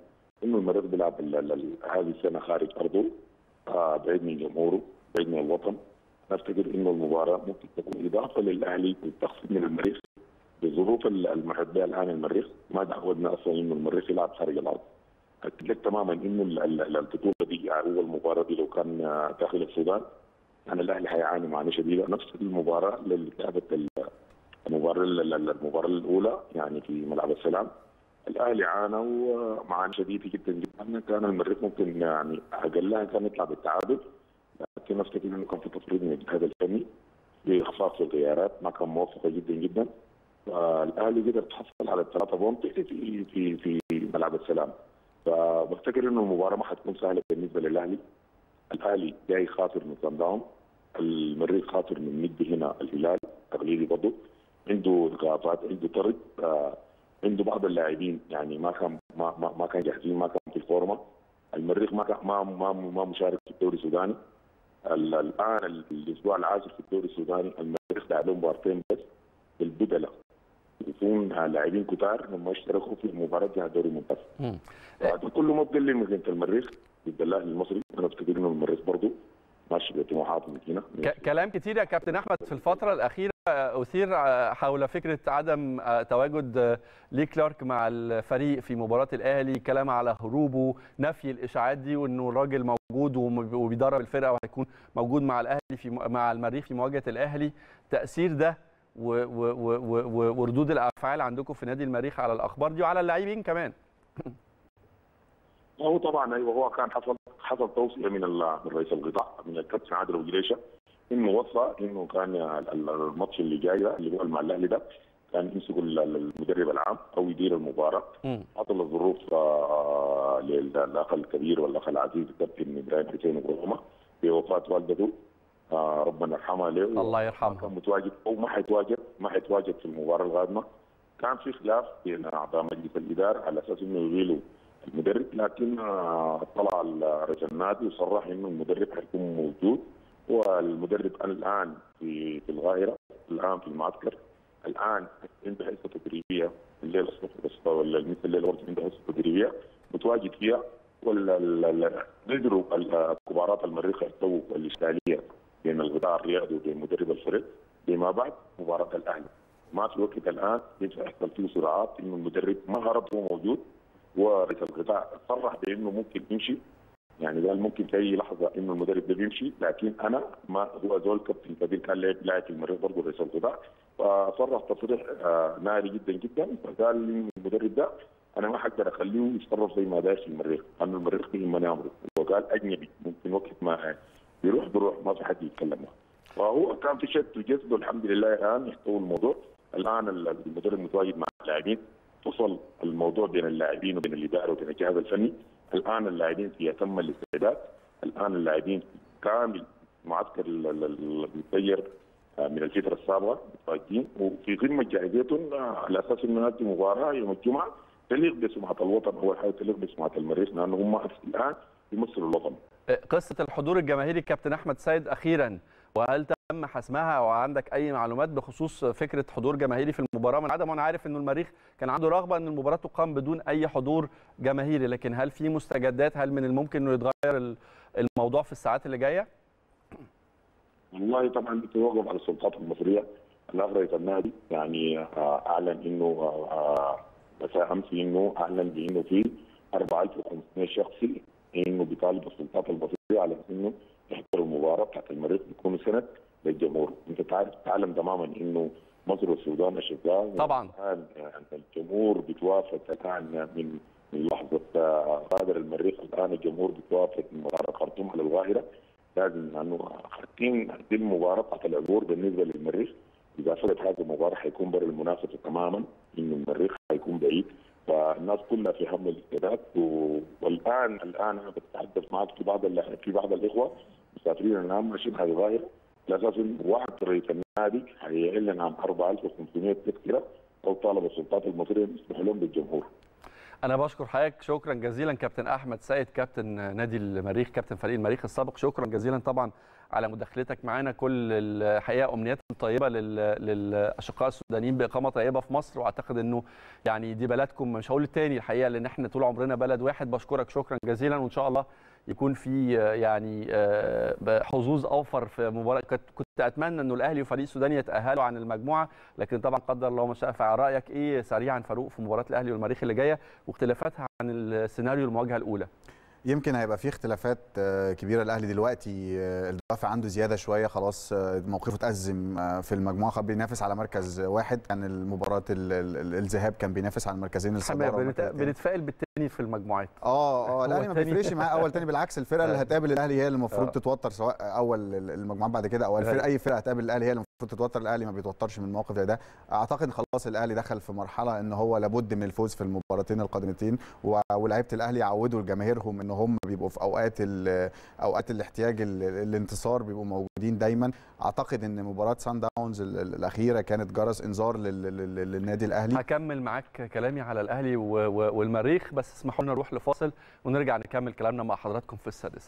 Speaker 6: انه المريخ بيلعب ال- ال- ال- هذه السنه خارج ارضه آه بعيد من جمهوره بعيد من الوطن نفتكر انه المباراه ممكن تكون اضافه للاهلي للتخفيف من المريخ بظروف ال- المحيط بها الان المريخ ما تعودنا اصلا انه المريخ يلعب خارج الارض اكد لك تماما انه ال- ال- البطوله دي اول مباراه دي لو كان آه، داخل السودان كان الاهلي حيعاني معاناه شديده نفس المباراه اللي لعبت ال- المباراه ال- ال- المباراه الاولى يعني في ملعب السلام الاهلي عانى ومعاناه شديده جدا جدا كان المريخ ممكن يعني اقلها كان يطلع بالتعادل لكن افتكر انه كان في تفريط من الجهاز الفني باخفاق في الغيارات ما كان موفقه جدا جدا فالاهلي قدر يتحصل على الثلاثه بونت في في في في ملعب السلام فبفتكر انه المباراه ما حتكون سهله بالنسبه للاهلي الاهلي جاي خاطر من صن داون المريخ خاطر من مد هنا الهلال تقليدي برضه عنده اضافات عنده طرد آه عنده بعض اللاعبين يعني ما كان ما ما, ما كان جاهزين ما كان في الفورمه المريخ ما كان ما ما, ما مشارك في الدوري السوداني ال- الان ال- الاسبوع العاشر في الدوري السوداني المريخ لعب له مباراتين بس بالبدله يكون لاعبين كتار لما اشتركوا في مباراه جهه الدوري الممتاز
Speaker 1: مم.
Speaker 6: هذا كله ما بقلل من قيمه المريخ ضد الاهلي المصري انا افتكر انه المريخ برضه ماشي بطموحات ممكنه
Speaker 1: ك- كلام كتير يا كابتن احمد في الفتره الاخيره اثير حول فكره عدم تواجد لي كلارك مع الفريق في مباراه الاهلي كلام على هروبه نفي الاشاعات دي وانه الراجل موجود وم- وبيدرب الفرقه وهيكون موجود مع الاهلي في م- مع المريخ في مواجهه الاهلي تاثير ده و- و- و- و- وردود الافعال عندكم في نادي المريخ على الاخبار دي وعلى اللاعبين كمان
Speaker 6: هو طبعا ايوه هو كان حصل حصل توصيه من ال- من رئيس القطاع من الكابتن عادل ابو جريشه انه وصى انه كان ال- ال- الماتش اللي جاي ده اللي هو مع الاهلي ده كان يمسكوا ال- ال- المدرب العام او يدير المباراه
Speaker 1: مم.
Speaker 6: حصل الظروف آه، للاخ الكبير والاخ العزيز الكابتن ابراهيم حسين ابراهيم بوفاه والدته آه، ربنا يرحمها له
Speaker 1: الله يرحمها.
Speaker 6: كان متواجد او ما حيتواجد ما حيتواجد في المباراه القادمه كان في خلاف بين اعضاء مجلس الاداره على اساس انه يغيلوا المدرب لكن آه، طلع ال- رئيس النادي وصرح انه المدرب حيكون موجود والمدرب الان في في القاهره الان في المعسكر الان عنده حصه تدريبيه الليل الصبح بس ولا مثل الليل برضه عنده حصه تدريبيه متواجد فيها ولا قدروا كبارات المريخ يحتووا الاشكاليه بين القطاع الرياضي وبين مدرب الفريق فيما بعد مباراه الاهلي ما في وقت الان ينفع يحصل فيه صراعات انه المدرب ما هرب هو موجود ورئيس القطاع صرح بانه ممكن يمشي يعني قال ممكن في اي لحظه انه المدرب ده بيمشي لكن انا ما هو زول كابتن كبير كان لاعب لاعب في المريخ برضه رئيس القطاع فصرح تصريح آه، ناري جدا جدا فقال إنه المدرب ده انا ما حقدر اخليه يتصرف زي ما داير في المريخ لانه المريخ فيه من امره وقال اجنبي ممكن وقت ما يروح بروح ما في حد يتكلم معه فهو كان في شد وجذب والحمد لله الان يحتوي الموضوع الان المدرب متواجد مع اللاعبين وصل الموضوع بين اللاعبين وبين الاداره وبين الجهاز الفني الان اللاعبين في اتم الاستعداد الان اللاعبين كامل معسكر ال- ال- ال- المسير آه، من الفتره السابقه متواجدين وفي قمه جاهزيتهم آه، على اساس انه هذه مباراه يوم الجمعه تليق بسمعه الوطن اول حاجه تليق بسمعه المريخ لانه هم الان يمثلوا الوطن
Speaker 1: قصه الحضور الجماهيري كابتن احمد سيد اخيرا وهل تم حسمها وعندك اي معلومات بخصوص فكره حضور جماهيري في المباراه من عدم وانا عارف انه المريخ كان عنده رغبه ان المباراه تقام بدون اي حضور جماهيري لكن هل في مستجدات هل من الممكن انه يتغير ال- الموضوع في الساعات اللي جايه
Speaker 6: والله طبعا بتوقف على السلطات المصريه الاخ رئيس النادي يعني آه، اعلن انه آه، آه، مساء امس انه اعلن بانه في 4500 شخص انه بيطالب السلطات المصريه على انه يحضروا المباراه بتاعت المريخ بيكونوا سند للجمهور، انت تعرف تعلم تماما انه مصر والسودان اشقاء
Speaker 1: طبعاً.
Speaker 6: الان يعني الجمهور بيتوافد الان من من لحظه آه، غادر المريخ الان الجمهور بيتوافد من مطار الخرطوم على القاهره لازم لانه حاطين دي المباراه بتاعت العبور بالنسبه للمريخ اذا فقد هذه المباراه حيكون بر المنافسه تماما انه المريخ حيكون بعيد فالناس كلها في هم الاستعداد و- والان الان انا بتحدث معك في بعض ال- في بعض الاخوه مسافرين الان ماشيين هذه ظاهره لاساس إنه وعد رئيس النادي حيعلن عن 4500 تذكره او طالب السلطات المصريه يسمح لهم بالجمهور
Speaker 1: انا بشكر حضرتك شكرا جزيلا كابتن احمد سيد كابتن نادي المريخ كابتن فريق المريخ السابق شكرا جزيلا طبعا على مداخلتك معانا كل الحقيقه امنيات طيبه لل- للاشقاء السودانيين باقامه طيبه في مصر واعتقد انه يعني دي بلدكم مش هقول التاني الحقيقه لان احنا طول عمرنا بلد واحد بشكرك شكرا جزيلا وان شاء الله يكون في آه، يعني آه، حظوظ اوفر في مباراه كنت كنت اتمنى انه الاهلي وفريق السوداني يتاهلوا عن المجموعه لكن طبعا قدر الله ما شاء فعل رايك ايه سريعا فاروق في مباراه الاهلي والمريخ اللي جايه واختلافاتها عن السيناريو المواجهه الاولى
Speaker 5: يمكن هيبقى في اختلافات آه، كبيره الاهلي دلوقتي آه، الدافع عنده زياده شويه خلاص آه، موقفه اتأزم آه، في المجموعه خلاص بينافس على مركز واحد كان المباراه ال- ال- الذهاب كان بينافس على المركزين
Speaker 1: احنا
Speaker 5: الصداره
Speaker 1: بنت-
Speaker 5: والمركز التاني.
Speaker 1: بنتفائل بالتاني في المجموعات
Speaker 5: اه اه
Speaker 1: هو
Speaker 5: الاهلي ما
Speaker 1: التاني.
Speaker 5: بيفرقش معاه اول تاني بالعكس الفرقه اللي
Speaker 1: آه.
Speaker 5: هتقابل الاهلي هي اللي المفروض
Speaker 1: آه.
Speaker 5: تتوتر سواء اول المجموعات بعد كده او الفرقه
Speaker 1: أيوة.
Speaker 5: اي فرقه هتقابل الاهلي هي اللي المفروض تتوتر الاهلي ما بيتوترش من موقف زي ده اعتقد خلاص الاهلي دخل في مرحله ان هو لابد من الفوز في المباراتين القادمتين و- ولاعيبه الاهلي يعودوا لجماهيرهم ان هم بيبقوا في اوقات ال- اوقات الاحتياج ال- الانتصار بيبقوا موجودين دايما اعتقد ان مباراه سان داونز ال- ال- الاخيره كانت جرس انذار لل- لل- لل- للنادي الاهلي
Speaker 1: هكمل معاك كلامي على الاهلي و- و- والمريخ بس اسمحوا لنا نروح لفاصل ونرجع نكمل كلامنا مع حضراتكم في السادسه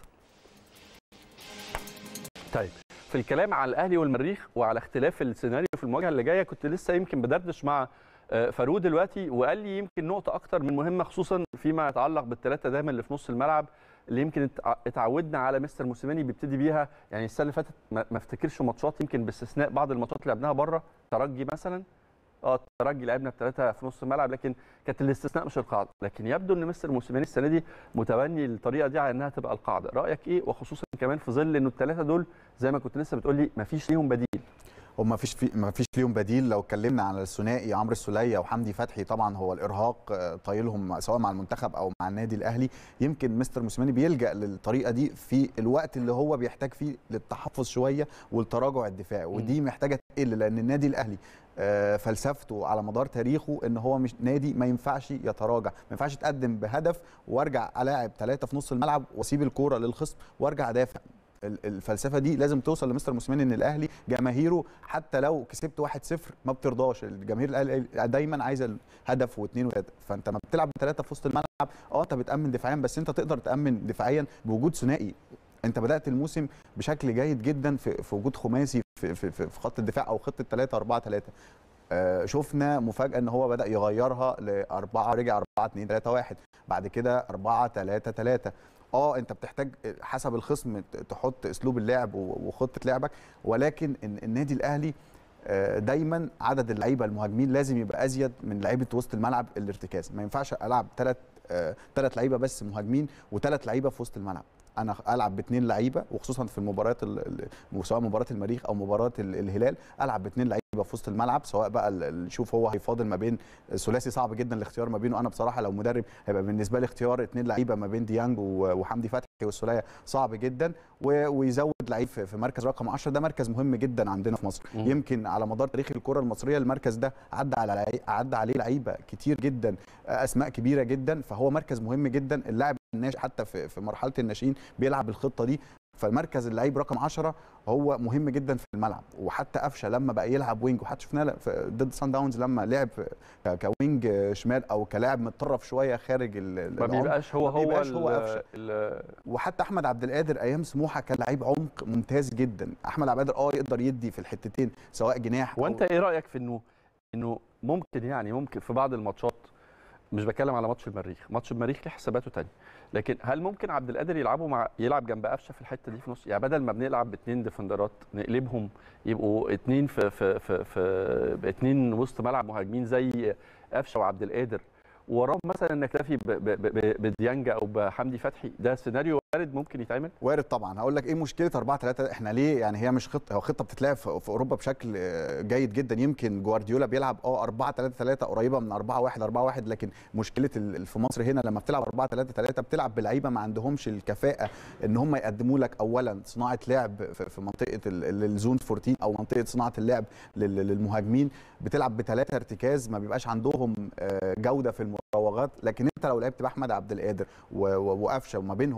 Speaker 1: طيب في الكلام على الاهلي والمريخ وعلى اختلاف السيناريو في المواجهه اللي جايه كنت لسه يمكن بدردش مع آه، فاروق دلوقتي وقال لي يمكن نقطه اكتر من مهمه خصوصا فيما يتعلق بالثلاثه دايما اللي في نص الملعب اللي يمكن اتع- اتعودنا على مستر موسيماني بيبتدي بيها يعني السنه اللي فاتت ما ما افتكرش ماتشات يمكن باستثناء بعض الماتشات اللي لعبناها بره ترجي مثلا اه الترجي لعبنا بثلاثه في نص الملعب لكن كانت الاستثناء مش القاعده لكن يبدو ان مستر موسيماني السنه دي متبني الطريقه دي على انها تبقى القاعده رايك ايه وخصوصا كمان في ظل انه الثلاثه دول زي ما كنت لسه بتقول لي ما فيش ليهم بديل
Speaker 5: هم ما فيش في ما فيش ليهم بديل لو اتكلمنا على الثنائي عمرو السوليه وحمدي فتحي طبعا هو الارهاق آه، طايلهم سواء مع المنتخب او مع النادي الاهلي يمكن مستر موسيماني بيلجا للطريقه دي في الوقت اللي هو بيحتاج فيه للتحفظ شويه والتراجع الدفاعي ودي محتاجه تقل لان النادي الاهلي آه، فلسفته على مدار تاريخه ان هو مش نادي ما ينفعش يتراجع ما ينفعش اتقدم بهدف وارجع الاعب ثلاثه في نص الملعب واسيب الكوره للخصم وارجع ادافع ال- الفلسفه دي لازم توصل لمستر موسيماني ان الاهلي جماهيره حتى لو كسبت 1-0 ما بترضاش الجماهير الاهلي دايما عايزه الهدف واثنين وثلاثه فانت ما بتلعب بثلاثه في وسط الملعب اه انت بتامن دفاعيا بس انت تقدر تامن دفاعيا بوجود ثنائي انت بدات الموسم بشكل جيد جدا في, في وجود خماسي في, في, في, في خط الدفاع او خطه 3 4 3 آه شفنا مفاجاه ان هو بدا يغيرها لاربعه رجع 4 2 3 1 بعد كده 4 3 3 اه انت بتحتاج حسب الخصم ت- تحط اسلوب اللعب و- وخطه لعبك ولكن ال- النادي الاهلي آه، دايما عدد اللعيبه المهاجمين لازم يبقى ازيد من لعيبه وسط الملعب الارتكاز ما ينفعش العب ثلاث ثلاث لعيبه بس مهاجمين وثلاث لعيبه في وسط الملعب انا العب باثنين لعيبه وخصوصا في المباريات ال- ال- سواء مباراه المريخ او مباراه ال- الهلال العب باثنين لعيبه في وسط الملعب سواء بقى ال- ال- شوف هو هيفاضل ما بين ثلاثي صعب جدا الاختيار ما بينه انا بصراحه لو مدرب هيبقى بالنسبه لي اختيار اثنين لعيبه ما بين ديانج و- وحمدي فتحي والسوليه صعب جدا و- ويزود لعيب في في مركز رقم 10 ده مركز مهم جدا عندنا في مصر
Speaker 1: مم.
Speaker 5: يمكن على مدار تاريخ الكره المصريه المركز ده عدى على لعي- عدى عليه لعيبه كتير جدا اسماء كبيره جدا فهو مركز مهم جدا اللاعب الناشئ حتى في في مرحله الناشئين بيلعب الخطه دي فالمركز اللعيب رقم 10 هو مهم جدا في الملعب وحتى قفشه لما بقى يلعب وينج وحتى شفناه في- ضد سان داونز لما لعب في- ك- كوينج شمال او كلاعب متطرف شويه خارج ال- ال-
Speaker 1: ما
Speaker 5: العمق.
Speaker 1: بيبقاش هو
Speaker 5: ما
Speaker 1: هو
Speaker 5: بيبقاش هو
Speaker 1: ال-
Speaker 5: قفشه
Speaker 1: ال-
Speaker 5: وحتى احمد عبد القادر ايام سموحه كان لعيب عمق ممتاز جدا احمد عبد القادر اه يقدر يدي في الحتتين سواء جناح
Speaker 1: وانت ايه رايك في انه انه ممكن يعني ممكن في بعض الماتشات مش بتكلم على ماتش المريخ ماتش المريخ ليه حساباته تانية لكن هل ممكن عبد القادر يلعبوا مع يلعب جنب قفشه في الحته دي في نص يعني بدل ما بنلعب باثنين ديفندرات نقلبهم يبقوا اثنين في في في, في اثنين وسط ملعب مهاجمين زي قفشه وعبد القادر وراهم مثلا نكتفي ب- ب- ب- بديانجا او بحمدي فتحي ده سيناريو وارد ممكن يتعمل
Speaker 5: وارد طبعا هقول لك ايه مشكله 4 3 احنا ليه يعني هي مش خطه هو خطه بتتلعب في في اوروبا بشكل آه، جيد جدا يمكن جوارديولا بيلعب اه 4 3 3 قريبه من 4 1 4 1 لكن مشكله ال- في مصر هنا لما بتلعب 4 3 3 بتلعب بلعيبه ما عندهمش الكفاءه ان هم يقدموا لك اولا صناعه لعب في في منطقه ال- ال- الزون 14 او منطقه صناعه اللعب لل- للمهاجمين بتلعب بثلاثه ارتكاز ما بيبقاش عندهم آه، جوده في المراوغات لكن انت لو لعبت باحمد عبد القادر و- و- وقفشه وما بينهم لاعب ارتكاز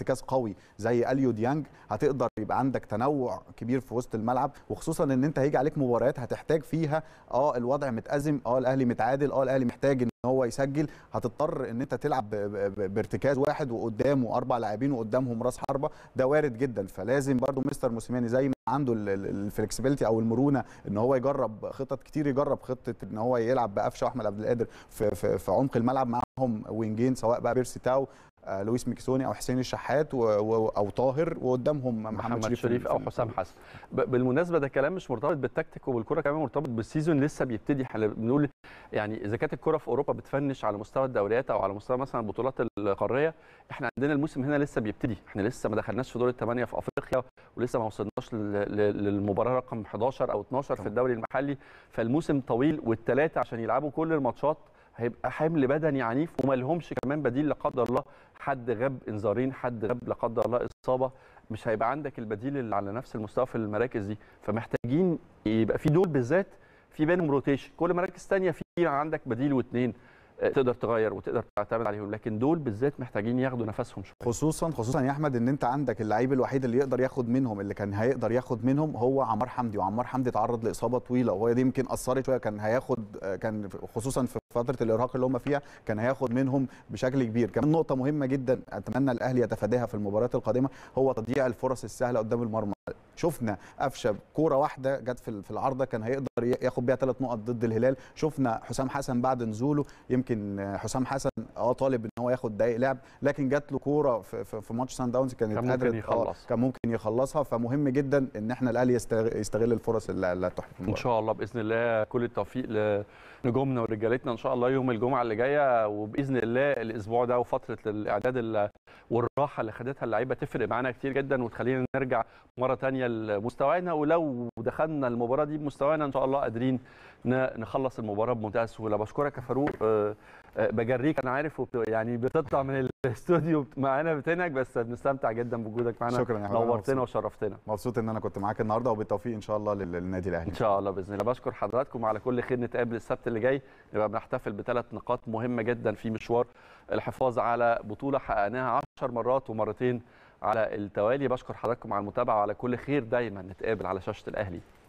Speaker 5: ارتكاز قوي زي اليو ديانج هتقدر يبقى عندك تنوع كبير في وسط الملعب وخصوصا ان انت هيجي عليك مباريات هتحتاج فيها اه الوضع متأزم اه الاهلي متعادل اه الاهلي محتاج ان هو يسجل هتضطر ان انت تلعب ب- ب- بارتكاز واحد وقدامه اربع لاعبين وقدامهم راس حربه ده وارد جدا فلازم برضو مستر موسيماني زي ما عنده الفلكسبيليتي او المرونه ان هو يجرب خطط كتير يجرب خطه ان هو يلعب بقفشه واحمد عبد القادر في, في, في عمق الملعب معاهم وينجين سواء بقى بيرسي تاو آه، لويس ميكسوني او حسين الشحات و... و... او طاهر وقدامهم محمد,
Speaker 1: محمد
Speaker 5: شريف,
Speaker 1: شريف
Speaker 5: في-
Speaker 1: او
Speaker 5: في-
Speaker 1: حسام حسن ب- بالمناسبه ده كلام مش مرتبط بالتكتيك وبالكره كمان مرتبط بالسيزون لسه بيبتدي احنا بنقول يعني اذا كانت الكره في اوروبا بتفنش على مستوى الدوريات او على مستوى مثلا البطولات القاريه احنا عندنا الموسم هنا لسه بيبتدي احنا لسه ما دخلناش في دور الثمانيه في افريقيا ولسه ما وصلناش لل- لل- للمباراه رقم 11 او 12 في
Speaker 5: طبعا.
Speaker 1: الدوري المحلي فالموسم طويل والثلاثه عشان يلعبوا كل الماتشات هيبقى حمل بدني عنيف وما لهمش كمان بديل لا قدر الله حد غاب انذارين حد غاب لا قدر الله اصابه مش هيبقى عندك البديل اللي على نفس المستوى في المراكز دي فمحتاجين يبقى في دول بالذات في بينهم روتيشن كل مراكز تانية في عندك بديل واثنين تقدر تغير وتقدر تعتمد عليهم لكن دول بالذات محتاجين ياخدوا نفسهم شويه
Speaker 5: خصوصا خصوصا يا احمد ان انت عندك اللعيب الوحيد اللي يقدر ياخد منهم اللي كان هيقدر ياخد منهم هو عمار حمدي وعمار حمدي تعرض لاصابه طويله وهي دي يمكن اثرت شويه كان هياخد كان خصوصا في فتره الارهاق اللي هم فيها كان هياخد منهم بشكل كبير كمان نقطه مهمه جدا اتمنى الاهلي يتفاداها في المباريات القادمه هو تضييع الفرص السهله قدام المرمى شفنا قفشه كوره واحده جت في في العارضه كان هيقدر ياخد بيها ثلاث نقط ضد الهلال شفنا حسام حسن بعد نزوله يمكن حسام حسن اه طالب ان هو ياخد دقائق لعب لكن جات له كوره في, في, في ماتش سان داونز كانت
Speaker 1: كان ممكن
Speaker 5: قادرة- آه،
Speaker 1: يخلص.
Speaker 5: كان ممكن يخلصها فمهم جدا ان احنا الاهلي يستغ- يستغل الفرص اللي اللي هتتاح في
Speaker 1: ان
Speaker 5: المباراة.
Speaker 1: شاء الله باذن الله كل التوفيق لنجومنا ورجالتنا ان شاء الله يوم الجمعه اللي جايه وباذن الله الاسبوع ده وفتره الاعداد ال- والراحه اللي خدتها اللعيبه تفرق معانا كتير جدا وتخلينا نرجع مره تانية لمستوانا ولو دخلنا المباراه دي بمستوانا ان شاء الله قادرين ن- نخلص المباراه بمنتهى السهوله بشكرك يا فاروق آه، آه، بجريك انا عارف وبت... يعني بتطلع من الاستوديو معانا بتنك بس بنستمتع جدا بوجودك معانا
Speaker 5: شكرا يا حبيبي، أنا
Speaker 1: نورتنا
Speaker 5: مبسوط.
Speaker 1: وشرفتنا
Speaker 5: مبسوط ان انا كنت معاك النهارده وبالتوفيق ان شاء الله لل- للنادي الاهلي
Speaker 1: ان شاء الله باذن الله بشكر حضراتكم على كل خير نتقابل السبت اللي جاي نبقى بنحتفل بثلاث نقاط مهمه جدا في مشوار الحفاظ على بطوله حققناها 10 مرات ومرتين على التوالي بشكر حضراتكم على المتابعه وعلى كل خير دايما نتقابل على شاشه الاهلي